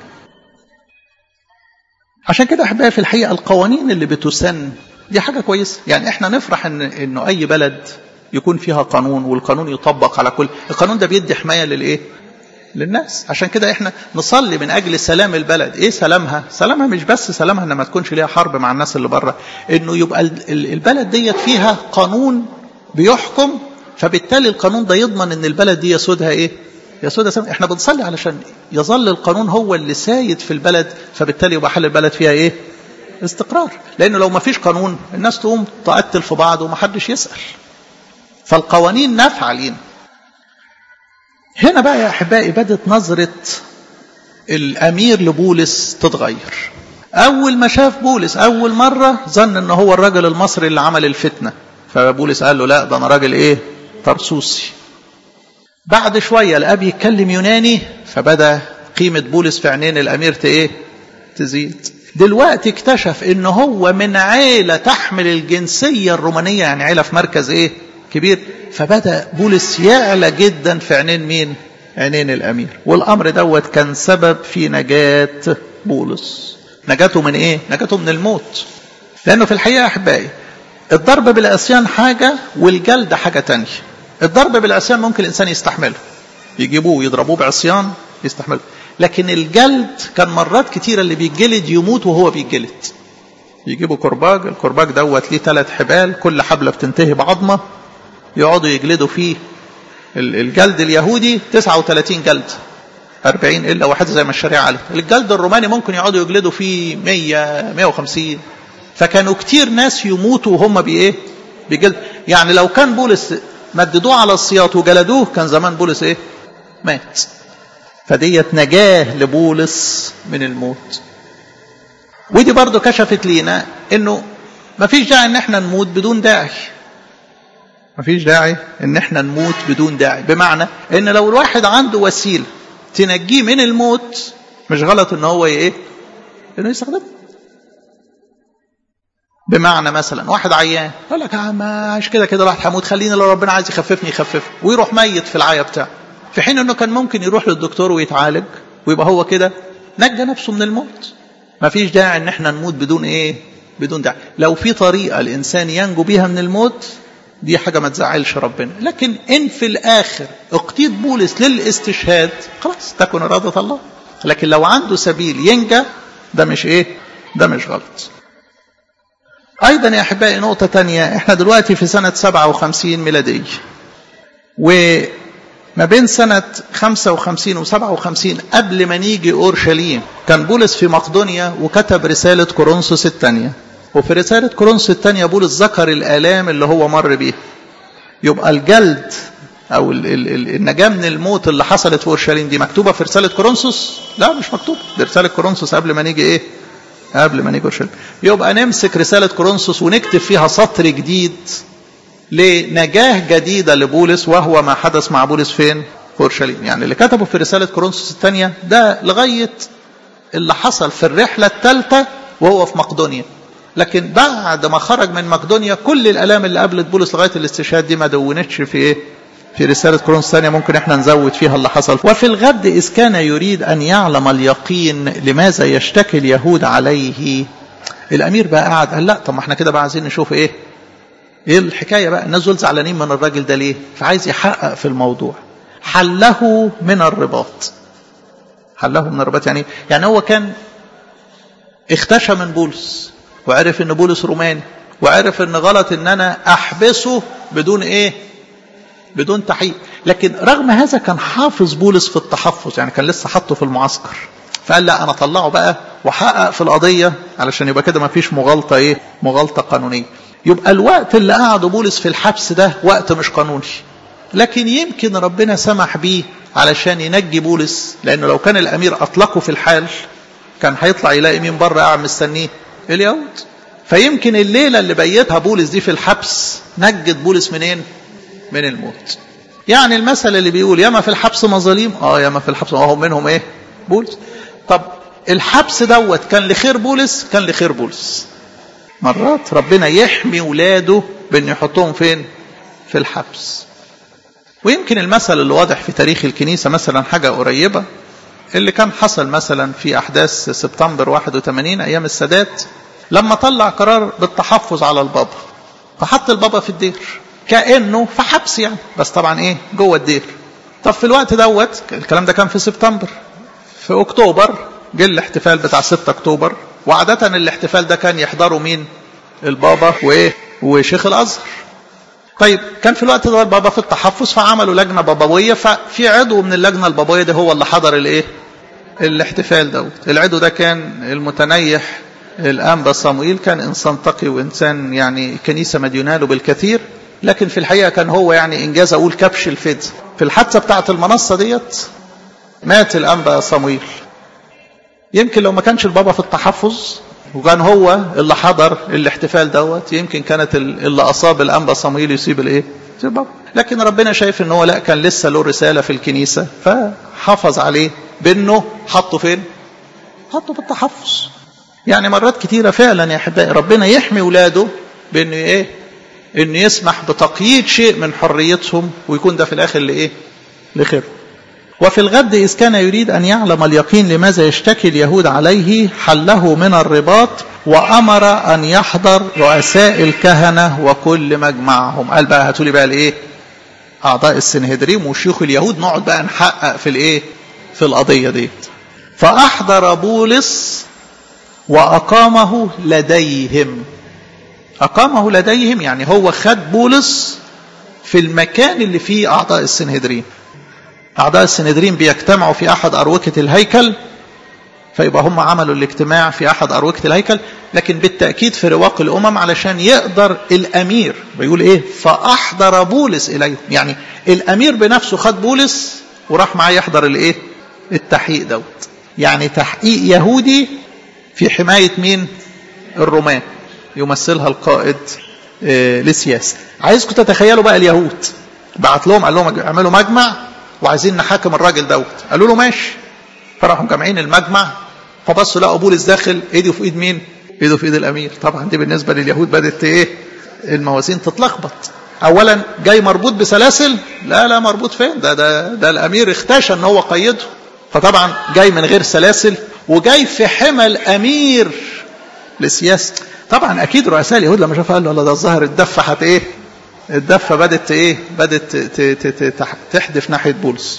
عشان كده احبائي في الحقيقه القوانين اللي بتسن دي حاجه كويسه يعني احنا نفرح ان انه اي بلد يكون فيها قانون والقانون يطبق على كل القانون ده بيدي حماية للإيه للناس عشان كده احنا نصلي من أجل سلام البلد ايه سلامها سلامها مش بس سلامها ان ما تكونش ليها حرب مع الناس اللي بره انه يبقى البلد ديت فيها قانون بيحكم فبالتالي القانون ده يضمن ان البلد دي يسودها ايه يسودها سلام احنا بنصلي علشان يظل القانون هو اللي سايد في البلد فبالتالي يبقى حل البلد فيها ايه استقرار لانه لو ما فيش قانون الناس تقوم تقتل في بعض ومحدش يسأل فالقوانين نافعة لينا هنا بقى يا أحبائي بدت نظرة الأمير لبولس تتغير أول ما شاف بولس أول مرة ظن أنه هو الراجل المصري اللي عمل الفتنة فبولس قال له لا ده أنا راجل إيه طرسوسي بعد شوية لقاه بيتكلم يوناني فبدأ قيمة بولس في عينين الأمير إيه تزيد دلوقتي اكتشف ان هو من عيلة تحمل الجنسية الرومانية يعني عيلة في مركز ايه كبير فبدأ بولس يعلى جدا في عينين مين عينين الأمير والأمر دوت كان سبب في نجاة بولس نجاته من ايه نجاته من الموت لانه في الحقيقه يا احبائي الضرب بالعصيان حاجه والجلد حاجه تانية الضرب بالعصيان ممكن الانسان يستحمله يجيبوه يضربوه بعصيان يستحمله لكن الجلد كان مرات كتيره اللي بيتجلد يموت وهو بيتجلد يجيبوا كرباج الكرباج دوت ليه ثلاث حبال كل حبله بتنتهي بعظمه يقعدوا يجلدوا فيه الجلد اليهودي 39 جلد 40 الا واحد زي ما الشريعه قالت الجلد الروماني ممكن يقعدوا يجلدوا فيه 100 150 فكانوا كتير ناس يموتوا وهم بايه بجلد يعني لو كان بولس مددوه على السياط وجلدوه كان زمان بولس ايه مات فديت نجاه لبولس من الموت ودي برضو كشفت لينا انه مفيش داعي ان احنا نموت بدون داعي مفيش داعي ان احنا نموت بدون داعي بمعنى ان لو الواحد عنده وسيله تنجيه من الموت مش غلط ان هو ايه انه يستخدمها بمعنى مثلا واحد عيان يقول لك مش كده كده الواحد هموت خليني لو ربنا عايز يخففني يخففني ويروح ميت في العيا بتاعه في حين انه كان ممكن يروح للدكتور ويتعالج ويبقى هو كده نجى نفسه من الموت ما فيش داعي ان احنا نموت بدون ايه بدون داعي لو في طريقه الانسان ينجو بيها من الموت دي حاجه ما تزعلش ربنا لكن ان في الاخر اقتيد بولس للاستشهاد خلاص تكن اراده الله لكن لو عنده سبيل ينجى ده مش ايه ده مش غلط ايضا يا احبائي نقطه تانية احنا دلوقتي في سنه 57 ميلاديه وما بين سنة 55 و 57 قبل ما نيجي أورشليم كان بولس في مقدونيا وكتب رسالة كورنثوس الثانية وفي رسالة كورنثوس الثانية بولس ذكر الآلام اللي هو مر بيها يبقى الجلد أو النجاة من الموت اللي حصلت في أورشليم دي مكتوبة في رسالة كورنثوس؟ لا مش مكتوبة دي رسالة كورنثوس قبل ما نيجي إيه؟ قبل ما نيجي أورشليم يبقى نمسك رسالة كورنثوس ونكتب فيها سطر جديد لنجاة جديدة لبولس وهو ما حدث مع بولس فين؟ في أورشليم يعني اللي كتبه في رسالة كورنثوس الثانية ده لغاية اللي حصل في الرحلة الثالثة وهو في مقدونيا لكن بعد ما خرج من مقدونيا كل الالام اللي قابلت بولس لغايه الاستشهاد دي ما دونتش في ايه؟ في رساله كورنثوس الثانيه ممكن احنا نزود فيها اللي حصل وفي الغد اذ كان يريد ان يعلم اليقين لماذا يشتكي اليهود عليه الامير بقى قعد قال لا طب ما احنا كده بقى عايزين نشوف ايه؟ ايه الحكايه بقى؟ الناس دول زعلانين من الراجل ده ليه؟ فعايز يحقق في الموضوع حله من الرباط حله من الرباط يعني يعني هو كان اختشى من بولس وعرف ان بولس روماني وعرف ان غلط ان انا احبسه بدون ايه بدون تحقيق لكن رغم هذا كان حافظ بولس في التحفظ يعني كان لسه حاطه في المعسكر فقال لا انا اطلعه بقى واحقق في القضيه علشان يبقى كده ما فيش مغالطه ايه مغالطه قانونيه يبقى الوقت اللي قعده بولس في الحبس ده وقت مش قانوني لكن يمكن ربنا سمح بيه علشان ينجي بولس لانه لو كان الامير اطلقه في الحال كان هيطلع يلاقي مين بره قاعد مستنيه اليهود فيمكن الليلة اللي بيتها بولس دي في الحبس نجت بولس منين من الموت يعني المثل اللي بيقول ياما في الحبس مظاليم اه ياما في الحبس وهم منهم ايه بولس طب الحبس دوت كان لخير بولس كان لخير بولس مرات ربنا يحمي ولاده بان يحطهم فين في الحبس ويمكن المثل اللي واضح في تاريخ الكنيسة مثلا حاجة قريبة اللي كان حصل مثلا في أحداث سبتمبر 81 أيام السادات لما طلع قرار بالتحفظ على البابا فحط البابا في الدير كأنه في حبس يعني بس طبعا ايه جوه الدير طب في الوقت دوت الكلام ده كان في سبتمبر في اكتوبر جه الاحتفال بتاع 6 اكتوبر وعادة الاحتفال ده كان يحضره مين البابا وايه وشيخ الازهر طيب كان في الوقت ده البابا في التحفظ فعملوا لجنه بابويه ففي عضو من اللجنه البابويه ده هو اللي حضر الايه الاحتفال دوت العضو ده كان المتنيح الانبا صموئيل كان انسان تقي وانسان يعني كنيسه مديوناله بالكثير لكن في الحقيقه كان هو يعني انجاز اقول كبش الفد في الحادثه بتاعه المنصه ديت مات الانبا صموئيل يمكن لو ما كانش البابا في التحفظ وكان هو اللي حضر الاحتفال دوت يمكن كانت اللي اصاب الانبا صموئيل يصيب الايه؟ يصيب البابا لكن ربنا شايف ان هو لا كان لسه له رساله في الكنيسه فحافظ عليه بانه حطه فين؟ حطه في التحفظ يعني مرات كتيره فعلا يا احبائي ربنا يحمي ولاده بانه ايه؟ انه يسمح بتقييد شيء من حريتهم ويكون ده في الاخر لايه؟ لخير. وفي الغد إذ كان يريد أن يعلم اليقين لماذا يشتكي اليهود عليه حله من الرباط وأمر أن يحضر رؤساء الكهنة وكل مجمعهم قال بقى هاتوا لي بقى الإيه أعضاء السنهدريم وشيوخ اليهود نقعد بقى نحقق في الإيه في القضية دي فأحضر بولس وأقامه لديهم أقامه لديهم يعني هو خد بولس في المكان اللي فيه أعضاء السنهدرين أعضاء السنهدرين بيجتمعوا في أحد أروكة الهيكل فيبقى هم عملوا الاجتماع في أحد أروكة الهيكل لكن بالتأكيد في رواق الأمم علشان يقدر الأمير بيقول إيه فأحضر بولس إليهم يعني الأمير بنفسه خد بولس وراح معاه يحضر الإيه التحقيق دوت يعني تحقيق يهودي في حماية مين الرومان يمثلها القائد إيه لسياسة عايزكم تتخيلوا بقى اليهود بعت لهم قال لهم اعملوا مجمع وعايزين نحاكم الراجل دوت قالوا له ماشي فراحوا مجمعين المجمع فبصوا لقوا بولس داخل ايده في ايد مين ايده في ايد الامير طبعا دي بالنسبه لليهود بدات ايه الموازين تتلخبط اولا جاي مربوط بسلاسل لا لا مربوط فين ده ده ده الامير اختشى ان هو قيده فطبعا جاي من غير سلاسل وجاي في حمى الامير لسياسه طبعا اكيد رؤساء اليهود لما شافوا قالوا ده الظاهر الدفه هت ايه الدفه بدات ايه بدات تحدف ناحيه بولس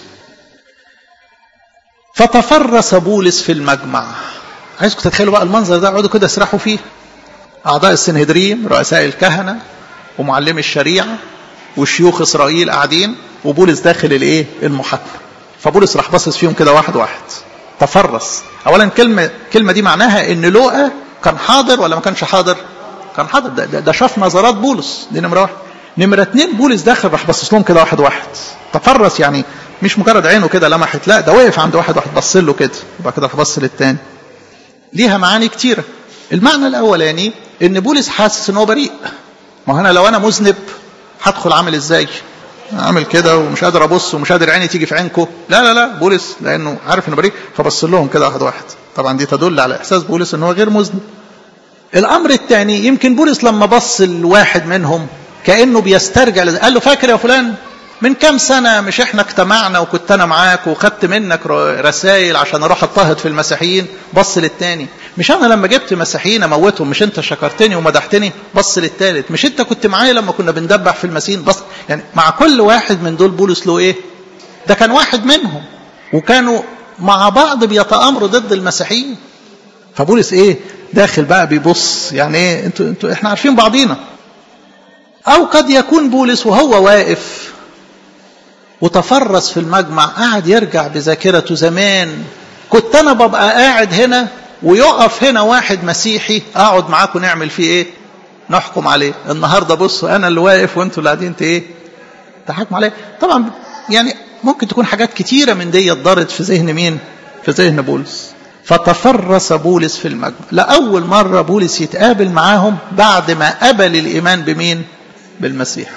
فتفرس بولس في المجمع عايزكم تتخيلوا بقى المنظر ده اقعدوا كده اسرحوا فيه اعضاء السنهدريم رؤساء الكهنه ومعلمي الشريعه وشيوخ اسرائيل قاعدين وبولس داخل الايه المحاكمه فبولس راح باصص فيهم كده واحد واحد تفرس اولا كلمه كلمه دي معناها ان لوقا كان حاضر ولا ما كانش حاضر كان حاضر ده, ده, ده شاف نظرات بولس دي نمره واحد نمره اتنين بولس داخل راح باصص لهم كده واحد واحد تفرس يعني مش مجرد عينه كده لمحت لا ده وقف عند واحد واحد بص له كده وبعد كده بص للتاني ليها معاني كتيره المعنى الاولاني ان بولس حاسس ان هو بريء ما انا لو انا مذنب هدخل عامل ازاي عامل كده ومش قادر ابص ومش قادر عيني تيجي في عينكم لا لا لا بولس لانه عارف انه بريء فبص لهم كده واحد واحد طبعا دي تدل على احساس بولس ان هو غير مذنب الامر الثاني يمكن بولس لما بص لواحد منهم كانه بيسترجع قال له فاكر يا فلان من كام سنة مش احنا اجتمعنا وكنت انا معاك وخدت منك رسائل عشان اروح اضطهد في المسيحيين بص للتاني مش انا لما جبت مسيحيين اموتهم مش انت شكرتني ومدحتني بص للتالت مش انت كنت معايا لما كنا بندبح في المسيحيين بص يعني مع كل واحد من دول بولس له ايه ده كان واحد منهم وكانوا مع بعض بيتآمروا ضد المسيحيين فبولس ايه داخل بقى بيبص يعني ايه انتوا انتوا احنا عارفين بعضينا او قد يكون بولس وهو واقف وتفرس في المجمع قاعد يرجع بذاكرته زمان كنت انا ببقى قاعد هنا ويقف هنا واحد مسيحي اقعد معاكم نعمل فيه ايه نحكم عليه النهارده بصوا انا اللي واقف وانتوا اللي قاعدين ايه تحكموا عليه طبعا يعني ممكن تكون حاجات كتيره من دي دارت في ذهن مين في ذهن بولس فتفرس بولس في المجمع لاول مره بولس يتقابل معاهم بعد ما قبل الايمان بمين بالمسيح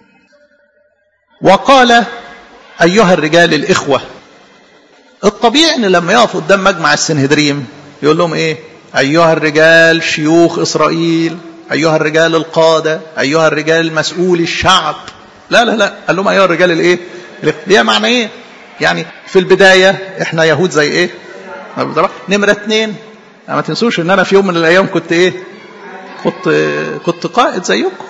وقال أيها الرجال الإخوة الطبيعي أن لما يقف قدام مجمع السنهدريم يقول لهم إيه أيها الرجال شيوخ إسرائيل أيها الرجال القادة أيها الرجال مسؤول الشعب لا لا لا قال لهم أيها الرجال الإيه ليها معنى إيه يعني في البداية إحنا يهود زي إيه نمرة اتنين ما تنسوش إن أنا في يوم من الأيام كنت إيه كنت كنت قائد زيكم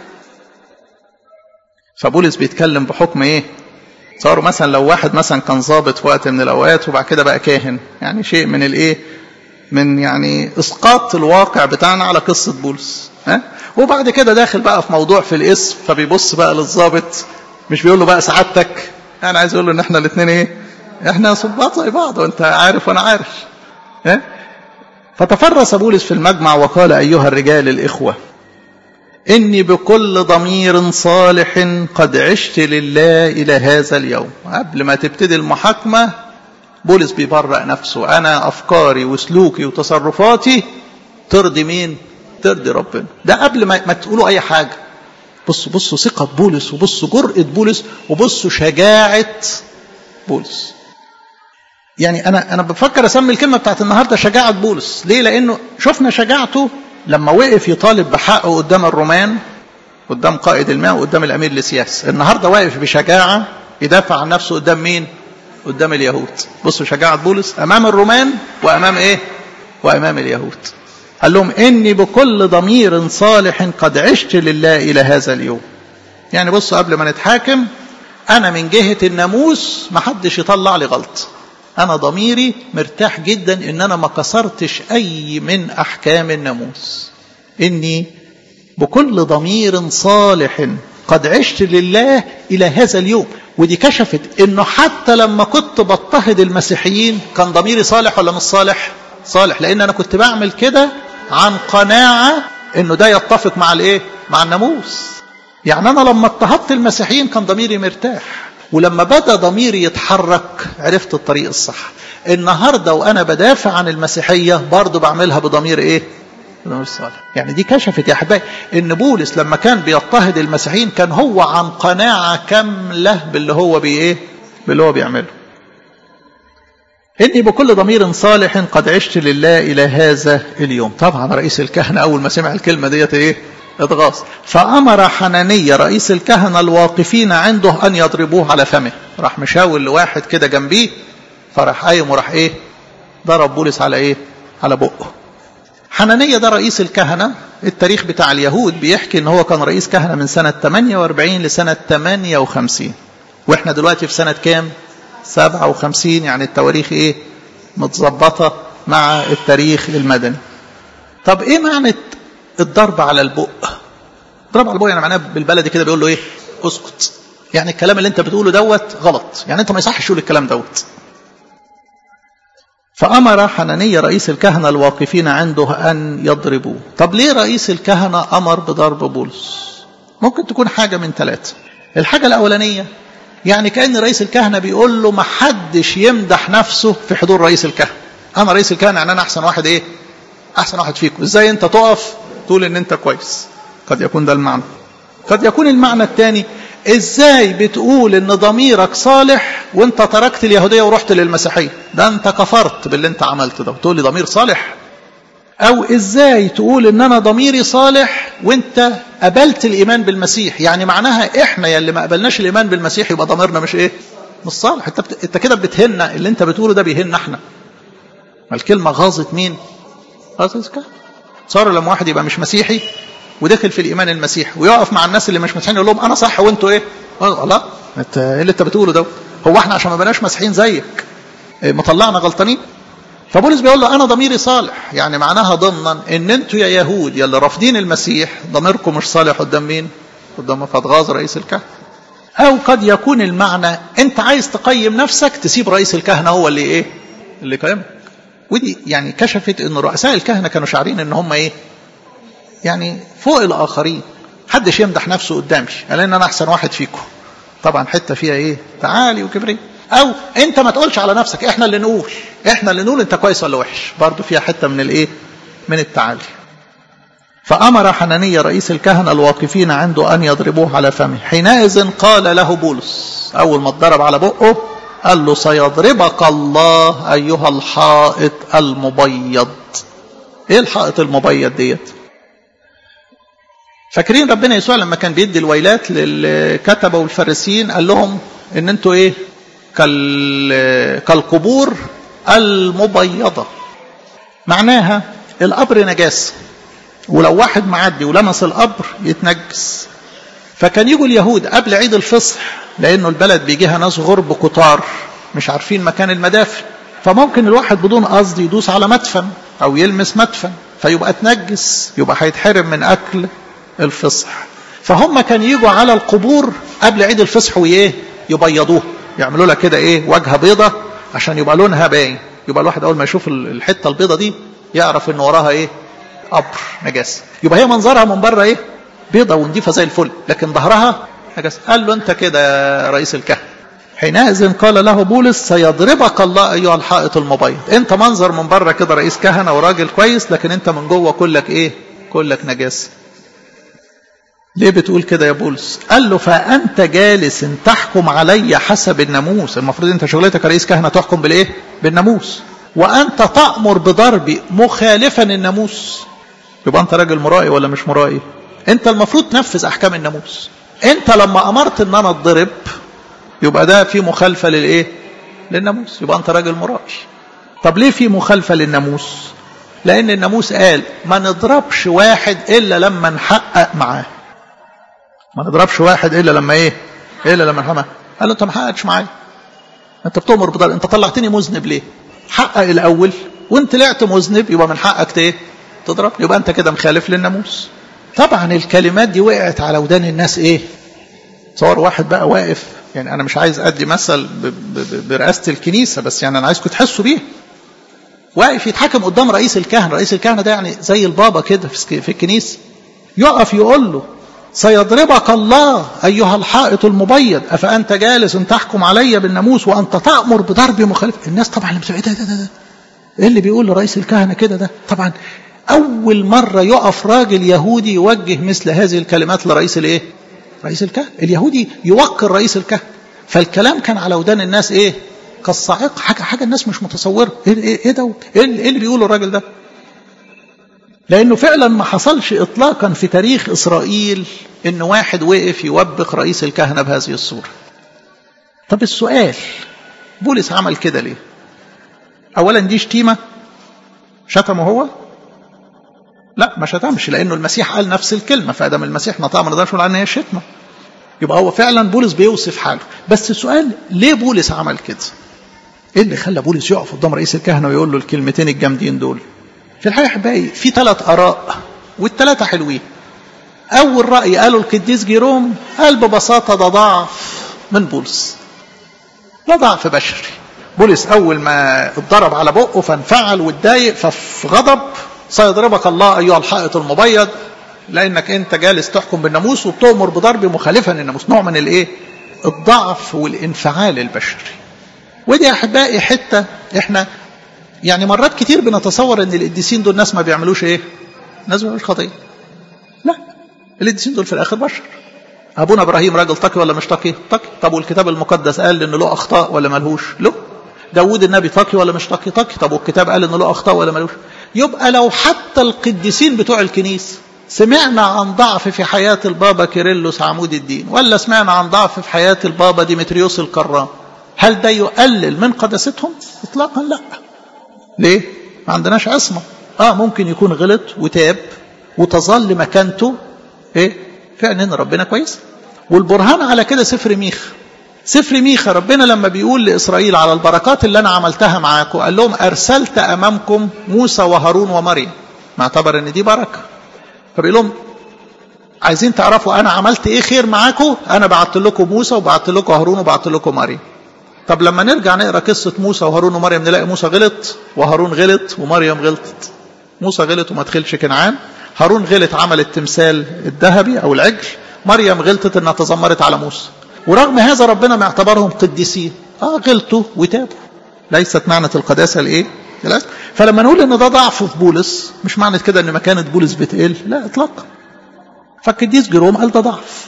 فبولس بيتكلم بحكم ايه صاروا مثلا لو واحد مثلا كان ضابط في وقت من الاوقات وبعد كده بقى كاهن يعني شيء من الايه من يعني اسقاط الواقع بتاعنا على قصه بولس ها وبعد كده داخل بقى في موضوع في الاسم فبيبص بقى للضابط مش بيقول له بقى سعادتك انا عايز اقول له ان احنا الاثنين ايه احنا صباط زي بعض وانت عارف وانا عارف ها فتفرس بولس في المجمع وقال ايها الرجال الاخوه إني بكل ضمير صالح قد عشت لله إلى هذا اليوم قبل ما تبتدي المحاكمة بولس بيبرأ نفسه أنا أفكاري وسلوكي وتصرفاتي ترضي مين ترضي ربنا ده قبل ما, ما تقولوا أي حاجة بصوا بصوا ثقة بولس وبصوا جرأة بولس وبصوا شجاعة بولس يعني أنا أنا بفكر أسمي الكلمة بتاعت النهاردة شجاعة بولس ليه لأنه شفنا شجاعته لما وقف يطالب بحقه قدام الرومان قدام قائد الماء وقدام الامير لسياس النهارده واقف بشجاعه يدافع عن نفسه قدام مين قدام اليهود بصوا شجاعة بولس أمام الرومان وأمام إيه وأمام اليهود قال لهم إني بكل ضمير صالح قد عشت لله إلى هذا اليوم يعني بصوا قبل ما نتحاكم أنا من جهة الناموس ما حدش يطلع لي غلط أنا ضميري مرتاح جدا إن أنا ما كسرتش أي من أحكام الناموس إني بكل ضمير صالح قد عشت لله إلى هذا اليوم ودي كشفت إنه حتى لما كنت بضطهد المسيحيين كان ضميري صالح ولا مش صالح صالح لأن أنا كنت بعمل كده عن قناعة إنه ده يتفق مع الإيه مع الناموس يعني أنا لما اضطهدت المسيحيين كان ضميري مرتاح ولما بدا ضميري يتحرك عرفت الطريق الصح النهارده وانا بدافع عن المسيحيه برضه بعملها بضمير ايه بضمير صالح يعني دي كشفت يا احبائي ان بولس لما كان بيضطهد المسيحيين كان هو عن قناعه كامله باللي هو بي ايه باللي هو بيعمله إني بكل ضمير صالح قد عشت لله إلى هذا اليوم طبعا رئيس الكهنة أول ما سمع الكلمة ديت إيه اتغاظ فأمر حنانية رئيس الكهنة الواقفين عنده أن يضربوه على فمه راح مشاور لواحد كده جنبيه فراح قايم وراح إيه ضرب بولس على إيه على بقه حنانية ده رئيس الكهنة التاريخ بتاع اليهود بيحكي ان هو كان رئيس كهنة من سنة 48 لسنة 58 واحنا دلوقتي في سنة كام 57 يعني التواريخ ايه متظبطة مع التاريخ المدني طب ايه معنى الضرب على البق ضرب على البق يعني معناه بالبلدي كده بيقول له ايه اسكت يعني الكلام اللي انت بتقوله دوت غلط يعني انت ما يصحش تقول الكلام دوت فأمر حنانية رئيس الكهنة الواقفين عنده أن يضربوه طب ليه رئيس الكهنة أمر بضرب بولس ممكن تكون حاجة من ثلاثة الحاجة الأولانية يعني كأن رئيس الكهنة بيقول له ما حدش يمدح نفسه في حضور رئيس الكهنة أنا رئيس الكهنة يعني أنا أحسن واحد إيه أحسن واحد فيكم إزاي أنت تقف تقول إن أنت كويس قد يكون ده المعنى قد يكون المعنى الثاني ازاي بتقول ان ضميرك صالح وانت تركت اليهودية ورحت للمسيحية ده انت كفرت باللي انت عملته ده وتقول لي ضمير صالح او ازاي تقول ان انا ضميري صالح وانت قبلت الايمان بالمسيح يعني معناها احنا يا اللي ما قبلناش الايمان بالمسيح يبقى ضميرنا مش ايه مش صالح انت بت... انت كده بتهن اللي انت بتقوله ده بيهن احنا الكلمة غاظت مين غاظت كده صار لما واحد يبقى مش مسيحي ودخل في الايمان المسيحي ويقف مع الناس اللي مش مسيحيين يقول لهم انا صح وانتوا ايه؟ لا انت ايه اللي انت بتقوله ده؟ هو احنا عشان ما بقناش مسيحيين زيك إيه مطلعنا غلطانين؟ فبولس بيقول له انا ضميري صالح يعني معناها ضمنا ان انتوا يا يهود يا اللي رافضين المسيح ضميركم مش صالح قدام مين؟ قدام فضغاظ رئيس الكهنه. او قد يكون المعنى انت عايز تقيم نفسك تسيب رئيس الكهنه هو اللي ايه؟ اللي يقيمك. ودي يعني كشفت ان رؤساء الكهنه كانوا شاعرين ان هم ايه؟ يعني فوق الآخرين حدش يمدح نفسه قدامي قال ان انا احسن واحد فيكم طبعا حته فيها ايه تعالي وكبري او انت ما تقولش على نفسك احنا اللي نقول احنا اللي نقول انت كويس ولا وحش برضه فيها حته من الايه من التعالي فامر حنانيه رئيس الكهنه الواقفين عنده ان يضربوه على فمه حينئذ قال له بولس اول ما اتضرب على بقه قال له سيضربك الله ايها الحائط المبيض ايه الحائط المبيض ديت فاكرين ربنا يسوع لما كان بيدي الويلات للكتبه والفارسيين قال لهم ان انتوا ايه كال كالقبور المبيضه معناها القبر نجاسه ولو واحد معدي ولمس القبر يتنجس فكان يجوا اليهود قبل عيد الفصح لانه البلد بيجيها ناس غرب كتار مش عارفين مكان المدافن فممكن الواحد بدون قصد يدوس على مدفن او يلمس مدفن فيبقى اتنجس يبقى هيتحرم من اكل الفصح فهم كان يجوا على القبور قبل عيد الفصح وايه يبيضوه يعملوا لها كده ايه وجهه بيضه عشان يبقى لونها باين يبقى الواحد اول ما يشوف الحته البيضه دي يعرف ان وراها ايه قبر نجاسه يبقى هي منظرها من بره ايه بيضه ونضيفه زي الفل لكن ظهرها نجاسه قال له انت كده يا رئيس الكهنه حينئذ قال له بولس سيضربك الله ايها الحائط المبيض انت منظر من بره كده رئيس كهنه وراجل كويس لكن انت من جوه كلك ايه كلك نجاسه ليه بتقول كده يا بولس قال له فأنت جالس تحكم علي حسب الناموس المفروض انت شغلتك رئيس كهنة تحكم بالايه بالناموس وأنت تأمر بضربي مخالفا الناموس يبقى أنت راجل مرائي ولا مش مرائي أنت المفروض تنفذ أحكام الناموس أنت لما أمرت أن أنا أتضرب يبقى ده في مخالفة للإيه للناموس يبقى انت راجل مرائي طب ليه في مخالفه للناموس لان الناموس قال ما نضربش واحد الا لما نحقق معاه ما نضربش واحد الا لما ايه الا لما نحقق قال له انت ما حققتش معايا انت بتؤمر بضرب انت طلعتني مذنب ليه حقق الاول وانت طلعت مذنب يبقى من حقك ايه تضرب يبقى انت كده مخالف للناموس طبعا الكلمات دي وقعت على ودان الناس ايه تصور واحد بقى واقف يعني انا مش عايز ادي مثل برئاسه الكنيسه بس يعني انا عايزكم تحسوا بيه واقف يتحكم قدام رئيس الكهنه رئيس الكهنه ده يعني زي البابا كده في الكنيسه يقف يقول له سيضربك الله أيها الحائط المبيض أفأنت جالس تحكم علي بالناموس وأنت تأمر بضرب مخالف الناس طبعا اللي بتقول إيه ده, ده, ده, ده إيه اللي بيقول لرئيس الكهنة كده ده طبعا أول مرة يقف راجل يهودي يوجه مثل هذه الكلمات لرئيس الإيه رئيس الكهنة اليهودي يوقر رئيس الكهنة فالكلام كان على ودان الناس إيه كالصاعقة حاجة, حاجة الناس مش متصورة إيه, إيه, إيه ده إيه اللي بيقوله الراجل ده لأنه فعلا ما حصلش إطلاقا في تاريخ إسرائيل إن واحد وقف يوبخ رئيس الكهنة بهذه الصورة طب السؤال بولس عمل كده ليه أولا دي شتيمة شتمه هو لا ما شتمش لأنه المسيح قال نفس الكلمة فأدم المسيح نطق ما نقدرش نقول عنها هي شتمة يبقى هو فعلا بولس بيوصف حاله بس السؤال ليه بولس عمل كده ايه اللي خلى بولس يقف قدام رئيس الكهنه ويقول له الكلمتين الجامدين دول في الحقيقه احبائي في ثلاث اراء والثلاثه حلوين اول راي قاله القديس جيروم قال ببساطه ده ضعف من بولس لا ضعف بشري بولس اول ما اتضرب على بقه فانفعل واتضايق ففي غضب سيضربك الله ايها الحائط المبيض لانك انت جالس تحكم بالناموس وبتؤمر بضرب مخالفا للناموس نوع من الايه الضعف والانفعال البشري ودي احبائي حته احنا يعني مرات كتير بنتصور ان القديسين دول ناس ما بيعملوش ايه ناس ما بيعملوش خطيه لا القديسين دول في الاخر بشر ابونا ابراهيم راجل تقي ولا مش تقي تقي طب والكتاب المقدس قال ان له اخطاء ولا ملهوش له داود النبي تقي ولا مش تقي تقي طب والكتاب قال ان له اخطاء ولا ملهوش يبقى لو حتى القديسين بتوع الكنيسه سمعنا عن ضعف في حياة البابا كيرلس عمود الدين ولا سمعنا عن ضعف في حياة البابا ديمتريوس الكرام هل ده يقلل من قداستهم اطلاقا لا ليه ما عندناش عصمة اه ممكن يكون غلط وتاب وتظل مكانته ايه فعلا ان ربنا كويس والبرهان على كده سفر ميخ سفر ميخا ربنا لما بيقول لإسرائيل على البركات اللي أنا عملتها معاكم قال لهم أرسلت أمامكم موسى وهارون ومريم معتبر إن دي بركة فبيقول لهم عايزين تعرفوا أنا عملت إيه خير معاكم أنا بعت لكم موسى وبعت لكم هارون وبعت لكم مريم طب لما نرجع نقرا قصه موسى وهارون ومريم نلاقي موسى غلط وهارون غلط ومريم غلطت موسى غلط وما دخلش كنعان هارون غلط عمل التمثال الذهبي او العجل مريم غلطت انها تذمرت على موسى ورغم هذا ربنا ما اعتبرهم قديسين اه غلطوا وتابوا ليست معنى القداسه الايه فلما نقول ان ده ضعف في بولس مش معنى كده ان مكانه بولس بتقل لا اطلاقا فالقديس جيروم قال ده ضعف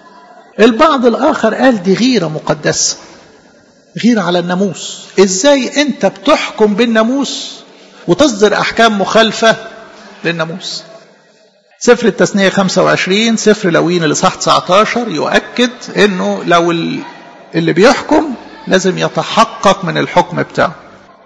البعض الاخر قال دي غيره مقدسه غير على الناموس ازاي انت بتحكم بالناموس وتصدر احكام مخالفه للناموس سفر التثنية 25 سفر لوين الإصحاح 19 يؤكد إنه لو اللي بيحكم لازم يتحقق من الحكم بتاعه.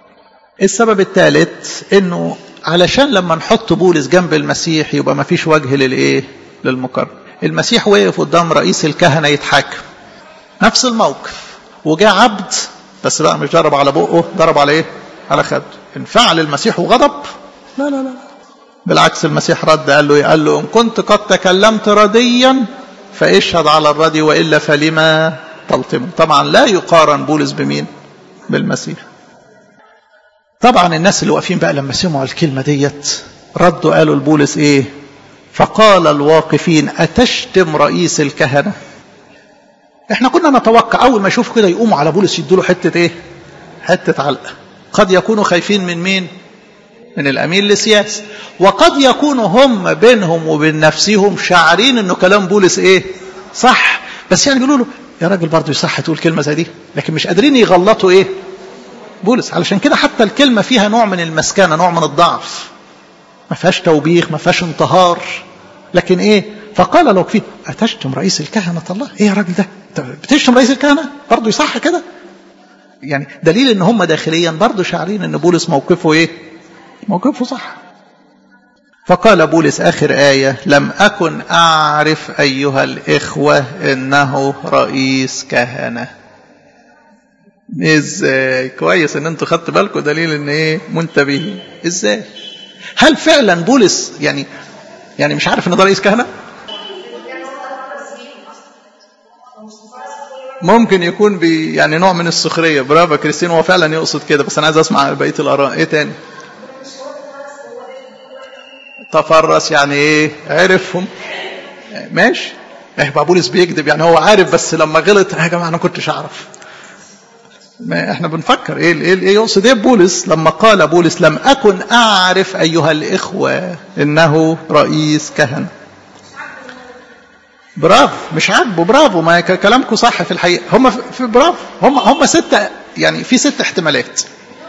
السبب الثالث إنه علشان لما نحط بولس جنب المسيح يبقى ما فيش وجه للإيه؟ للمقارنة. المسيح وقف قدام رئيس الكهنة يتحاكم. نفس الموقف وجاء عبد بس بقى مش ضرب على بقه ضرب على ايه على خده انفعل المسيح وغضب لا لا لا بالعكس المسيح رد قال له ايه قال له ان كنت قد تكلمت رديا فاشهد على الردي والا فلما تلطمه طبعا لا يقارن بولس بمين بالمسيح طبعا الناس اللي واقفين بقى لما سمعوا الكلمه ديت ردوا قالوا لبولس ايه فقال الواقفين اتشتم رئيس الكهنه احنا كنا نتوقع اول ما يشوفوا كده يقوموا على بولس يدوا له حته ايه حته علقه قد يكونوا خايفين من مين من الامير لسياس وقد يكونوا هم بينهم وبين نفسهم شاعرين انه كلام بولس ايه صح بس يعني بيقولوا له يا راجل برضه يصح تقول كلمه زي دي لكن مش قادرين يغلطوا ايه بولس علشان كده حتى الكلمه فيها نوع من المسكنه نوع من الضعف ما فيهاش توبيخ ما فيهاش انتهار لكن ايه فقال له فيه أتشتم رئيس الكهنة الله إيه يا راجل ده بتشتم رئيس الكهنة برضه يصح كده يعني دليل ان هم داخليا برضه شاعرين ان بولس موقفه ايه موقفه صح فقال بولس آخر آية لم أكن أعرف أيها الإخوة إنه رئيس كهنة ازاي كويس ان انتوا خدتوا بالكم دليل ان ايه منتبهين ازاي هل فعلا بولس يعني يعني مش عارف ان ده رئيس كهنه ممكن يكون بي يعني نوع من السخريه برافو كريستين هو فعلا يقصد كده بس انا عايز اسمع بقيه الاراء ايه تاني تفرس يعني ايه عرفهم ماشي ايه بولس بيكذب يعني هو عارف بس لما غلط يا جماعه انا كنتش اعرف ما احنا بنفكر ايه ايه, إيه يقصد ايه بولس لما قال بولس لم اكن اعرف ايها الاخوه انه رئيس كهنه برافو مش عاجبه برافو ما كلامكم صح في الحقيقه هم في برافو هم هم ستة يعني في ست احتمالات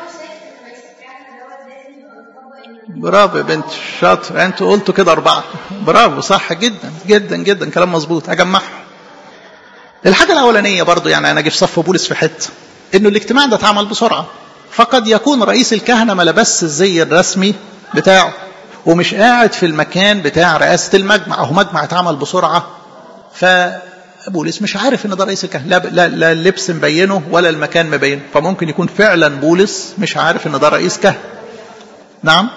برافو يا بنت شاطر انتوا قلتوا كده اربعه برافو صح جدا جدا جدا كلام مظبوط اجمعهم الحاجه الاولانيه برضو يعني انا اجي في صف بولس في حته انه الاجتماع ده اتعمل بسرعه فقد يكون رئيس الكهنه ما لبس الزي الرسمي بتاعه ومش قاعد في المكان بتاع رئاسه المجمع اهو مجمع اتعمل بسرعه فبولس مش عارف ان ده رئيس الكهنه لا, لا, لا اللبس مبينه ولا المكان مبينه فممكن يكون فعلا بولس مش عارف ان ده رئيس كهنه نعم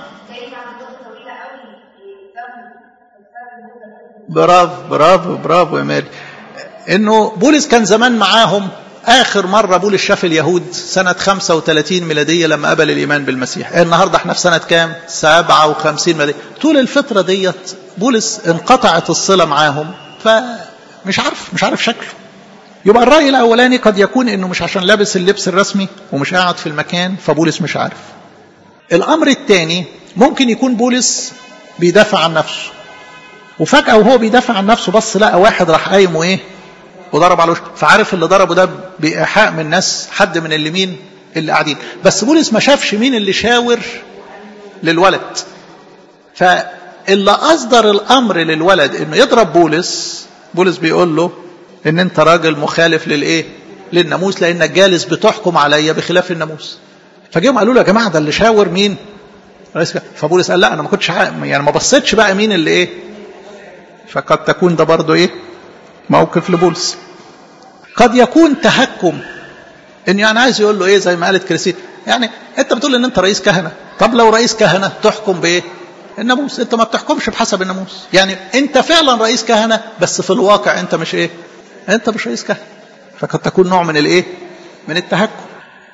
برافو برافو برافو يا مالي انه بولس كان زمان معاهم اخر مره بولس شاف اليهود سنه 35 ميلاديه لما قبل الايمان بالمسيح النهارده احنا في سنه كام 57 ميلاديه طول الفتره ديت بولس انقطعت الصله معاهم فمش عارف مش عارف شكله يبقى الراي الاولاني قد يكون انه مش عشان لابس اللبس الرسمي ومش قاعد في المكان فبولس مش عارف الامر الثاني ممكن يكون بولس بيدافع عن نفسه وفجاه وهو بيدافع عن نفسه بص لقى واحد راح قايم وايه وضرب على وشه فعارف اللي ضربه ده بإيحاء من ناس حد من اللي مين اللي قاعدين بس بولس ما شافش مين اللي شاور للولد فاللي أصدر الأمر للولد إنه يضرب بولس بولس بيقول له إن أنت راجل مخالف للإيه؟ للناموس لأنك جالس بتحكم عليا بخلاف الناموس فجيهم قالوا له يا جماعة ده اللي شاور مين؟ فبولس قال لا أنا ما كنتش يعني ما بصيتش بقى مين اللي إيه؟ فقد تكون ده برضه إيه؟ موقف لبولس قد يكون تهكم ان يعني عايز يقول له ايه زي ما قالت كريستين يعني انت بتقول ان انت رئيس كهنه طب لو رئيس كهنه تحكم بايه الناموس انت ما بتحكمش بحسب الناموس يعني انت فعلا رئيس كهنه بس في الواقع انت مش ايه انت مش رئيس كهنه فقد تكون نوع من الايه من التهكم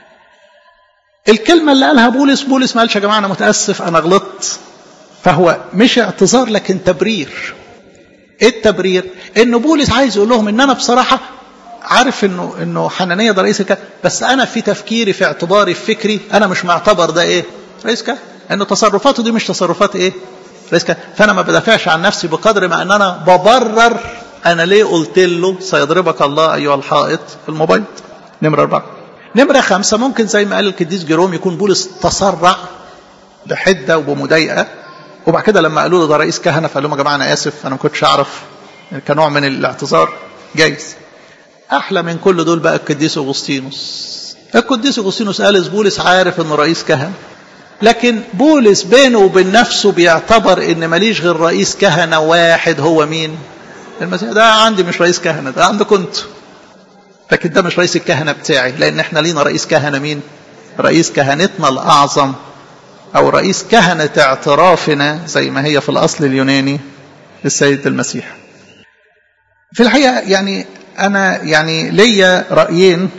الكلمه اللي قالها بولس بولس ما قالش يا جماعه انا متاسف انا غلطت فهو مش اعتذار لكن تبرير ايه التبرير ان بولس عايز يقول لهم ان انا بصراحه عارف انه انه حنانيه ده رئيس الكهنه بس انا في تفكيري في اعتباري في فكري انا مش معتبر ده ايه رئيس كهنه انه تصرفاته دي مش تصرفات ايه رئيس كهنه فانا ما بدافعش عن نفسي بقدر ما ان انا ببرر انا ليه قلت له سيضربك الله ايها الحائط في الموبايل نمره اربعه نمره خمسه ممكن زي ما قال القديس جيروم يكون بولس تسرع بحده وبمضايقه وبعد كده لما قالوا له ده رئيس كهنه فقال لهم يا جماعه انا اسف انا ما كنتش اعرف كنوع من الاعتذار جايز احلى من كل دول بقى القديس اغسطينوس القديس اغسطينوس قال بولس عارف انه رئيس كهنه لكن بولس بينه وبين نفسه بيعتبر ان ماليش غير رئيس كهنه واحد هو مين المسيح ده عندي مش رئيس كهنه ده عندكم انتوا لكن ده مش رئيس الكهنه بتاعي لان احنا لينا رئيس كهنه مين رئيس كهنتنا الاعظم أو رئيس كهنة اعترافنا زي ما هي في الأصل اليوناني السيد المسيح في الحقيقة يعني أنا يعني ليا رأيين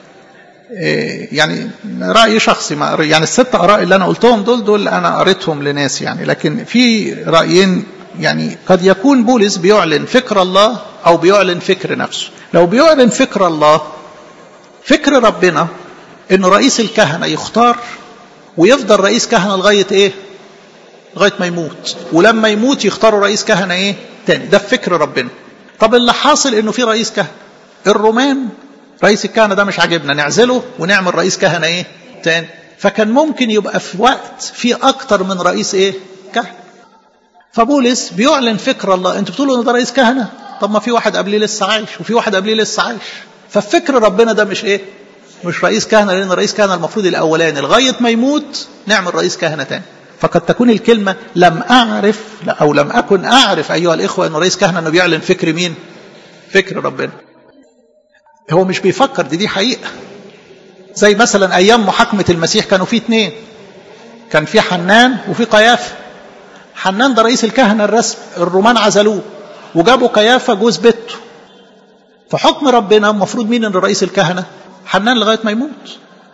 يعني رأي شخصي ما يعني الست آراء اللي أنا قلتهم دول دول أنا قريتهم لناس يعني لكن في رأيين يعني قد يكون بولس بيعلن فكر الله أو بيعلن فكر نفسه لو بيعلن فكر الله فكر ربنا إنه رئيس الكهنة يختار ويفضل رئيس كهنه لغايه ايه؟ لغايه ما يموت ولما يموت يختاروا رئيس كهنه ايه؟ تاني ده فكر ربنا. طب اللي حاصل انه في رئيس كهنه. الرومان رئيس الكهنه ده مش عاجبنا نعزله ونعمل رئيس كهنه ايه؟ تاني. فكان ممكن يبقى في وقت في اكتر من رئيس ايه؟ كهنه. فبولس بيعلن فكر الله انتوا بتقولوا ان ده رئيس كهنه طب ما في واحد قبليه لسه عايش وفي واحد قبليه لسه عايش ففكر ربنا ده مش ايه؟ مش رئيس كهنة لأن رئيس كهنة المفروض الأولاني لغاية ما يموت نعمل رئيس كهنة تاني فقد تكون الكلمة لم أعرف أو لم أكن أعرف أيها الإخوة أن رئيس كهنة أنه بيعلن فكر مين فكر ربنا هو مش بيفكر دي دي حقيقة زي مثلا أيام محاكمة المسيح كانوا في اتنين كان في حنان وفي قيافة حنان ده رئيس الكهنة الرسم الرومان عزلوه وجابوا قيافة جوز بيته فحكم ربنا المفروض مين اللي رئيس الكهنة حنان لغاية ما يموت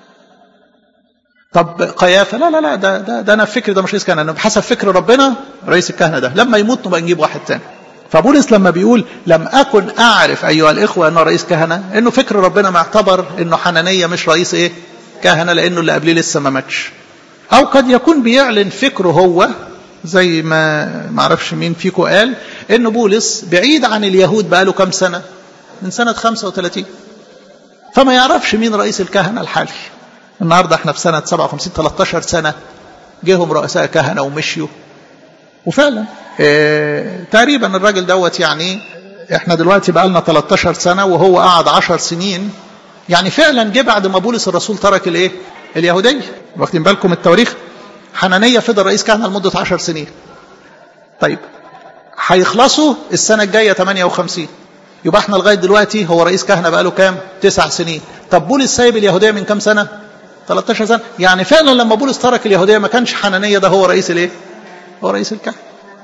طب قيافة لا لا لا ده ده, ده انا فكر ده مش رئيس كهنة انا بحسب فكر ربنا رئيس الكهنة ده لما يموت نبقى نجيب واحد تاني فبولس لما بيقول لم أكن أعرف أيها الإخوة أنه رئيس كهنة إنه فكر ربنا معتبر إنه حنانية مش رئيس إيه كهنة لأنه اللي قبليه لسه ما ماتش أو قد يكون بيعلن فكره هو زي ما معرفش مين فيكم قال إنه بولس بعيد عن اليهود بقاله كام سنة من سنة 35 فما يعرفش مين رئيس الكهنة الحالي النهاردة احنا في سنة 57 13 سنة جيهم رؤساء كهنة ومشيوا وفعلا اه تقريبا الراجل دوت يعني احنا دلوقتي بقى لنا 13 سنة وهو قعد 10 سنين يعني فعلا جه بعد ما بولس الرسول ترك الايه اليهودية واخدين بالكم التواريخ حنانية فضل رئيس كهنة لمدة 10 سنين طيب هيخلصوا السنة الجاية 58 يبقى احنا لغاية دلوقتي هو رئيس كهنة بقاله كام تسع سنين طب بولس سايب اليهودية من كام سنة 13 سنة يعني فعلا لما بولس ترك اليهودية ما كانش حنانية ده هو رئيس الايه هو رئيس الكهنة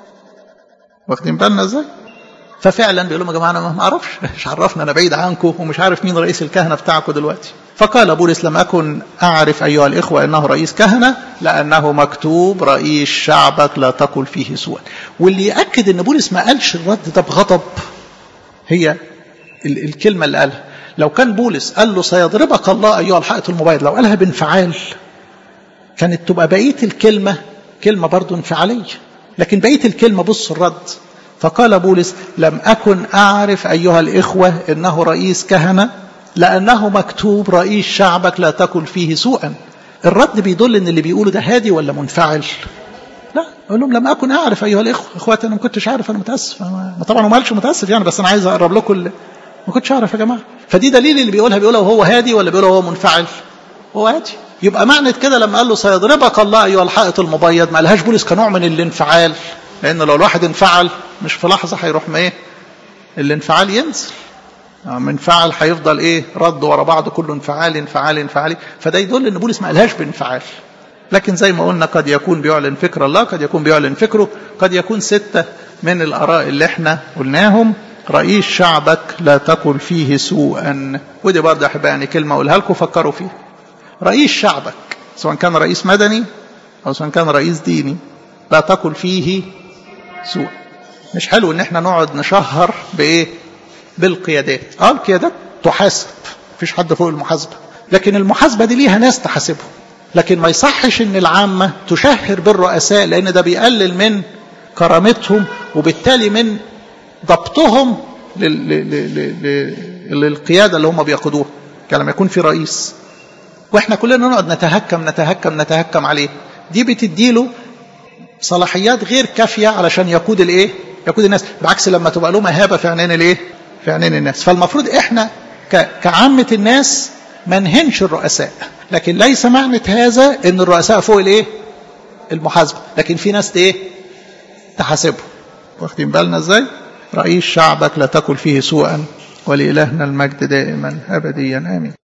واخدين بالنا ازاي ففعلا بيقول لهم يا جماعه انا ما اعرفش مش عرفنا انا بعيد عنكم ومش عارف مين رئيس الكهنه بتاعكم دلوقتي فقال بولس لم اكن اعرف ايها الاخوه انه رئيس كهنه لانه مكتوب رئيس شعبك لا تقل فيه سوءا واللي ياكد ان بولس ما قالش الرد ده بغضب هي الكلمه اللي قالها لو كان بولس قال له سيضربك الله ايها الحائط المبيض لو قالها بانفعال كانت تبقى بقيه الكلمه كلمه برضه انفعاليه لكن بقيه الكلمه بص الرد فقال بولس لم أكن أعرف أيها الإخوة إنه رئيس كهنة لأنه مكتوب رئيس شعبك لا تكن فيه سوءا الرد بيدل إن اللي بيقوله ده هادي ولا منفعل لا أقول لهم لم أكن أعرف أيها الإخوة إخواتي أنا ما كنتش عارف أنا متأسف أنا طبعا ما قالش متأسف يعني بس أنا عايز أقرب لكم اللي ما كنتش أعرف يا جماعة فدي دليل اللي بيقولها بيقولها وهو هادي ولا بيقولها وهو منفعل هو هادي يبقى معنى كده لما قال له سيضربك الله أيها الحائط المبيض ما قالهاش بولس كنوع من الانفعال لأن لو الواحد انفعل مش في لحظة هيروح ما إيه الانفعال ينزل من انفعل هيفضل إيه رد ورا بعض كله انفعال انفعال انفعالي فده يدل إن بولس ما قالهاش بانفعال لكن زي ما قلنا قد يكون بيعلن فكر الله قد يكون بيعلن فكره قد يكون ستة من الآراء اللي احنا قلناهم رئيس شعبك لا تقل فيه سوءا ودي برضه أحب يعني كلمة أقولها لكم فكروا فيها رئيس شعبك سواء كان رئيس مدني أو سواء كان رئيس ديني لا تقل فيه سوء مش حلو ان احنا نقعد نشهر بايه بالقيادات اه القيادات تحاسب مفيش حد فوق المحاسبه لكن المحاسبه دي ليها ناس تحاسبهم لكن ما يصحش ان العامه تشهر بالرؤساء لان ده بيقلل من كرامتهم وبالتالي من ضبطهم للقياده اللي هم بيقودوها لما يكون في رئيس واحنا كلنا نقعد نتهكم نتهكم نتهكم عليه دي بتديله صلاحيات غير كافيه علشان يقود الايه يقود الناس بالعكس لما تبقى له مهابه في عينين الايه في عينين الناس فالمفروض احنا كعامه الناس ما نهنش الرؤساء لكن ليس معنى هذا ان الرؤساء فوق الايه المحاسبه لكن في ناس ايه تحاسبهم واخدين بالنا ازاي رئيس شعبك لا تكن فيه سوءا ولإلهنا المجد دائما أبديا آمين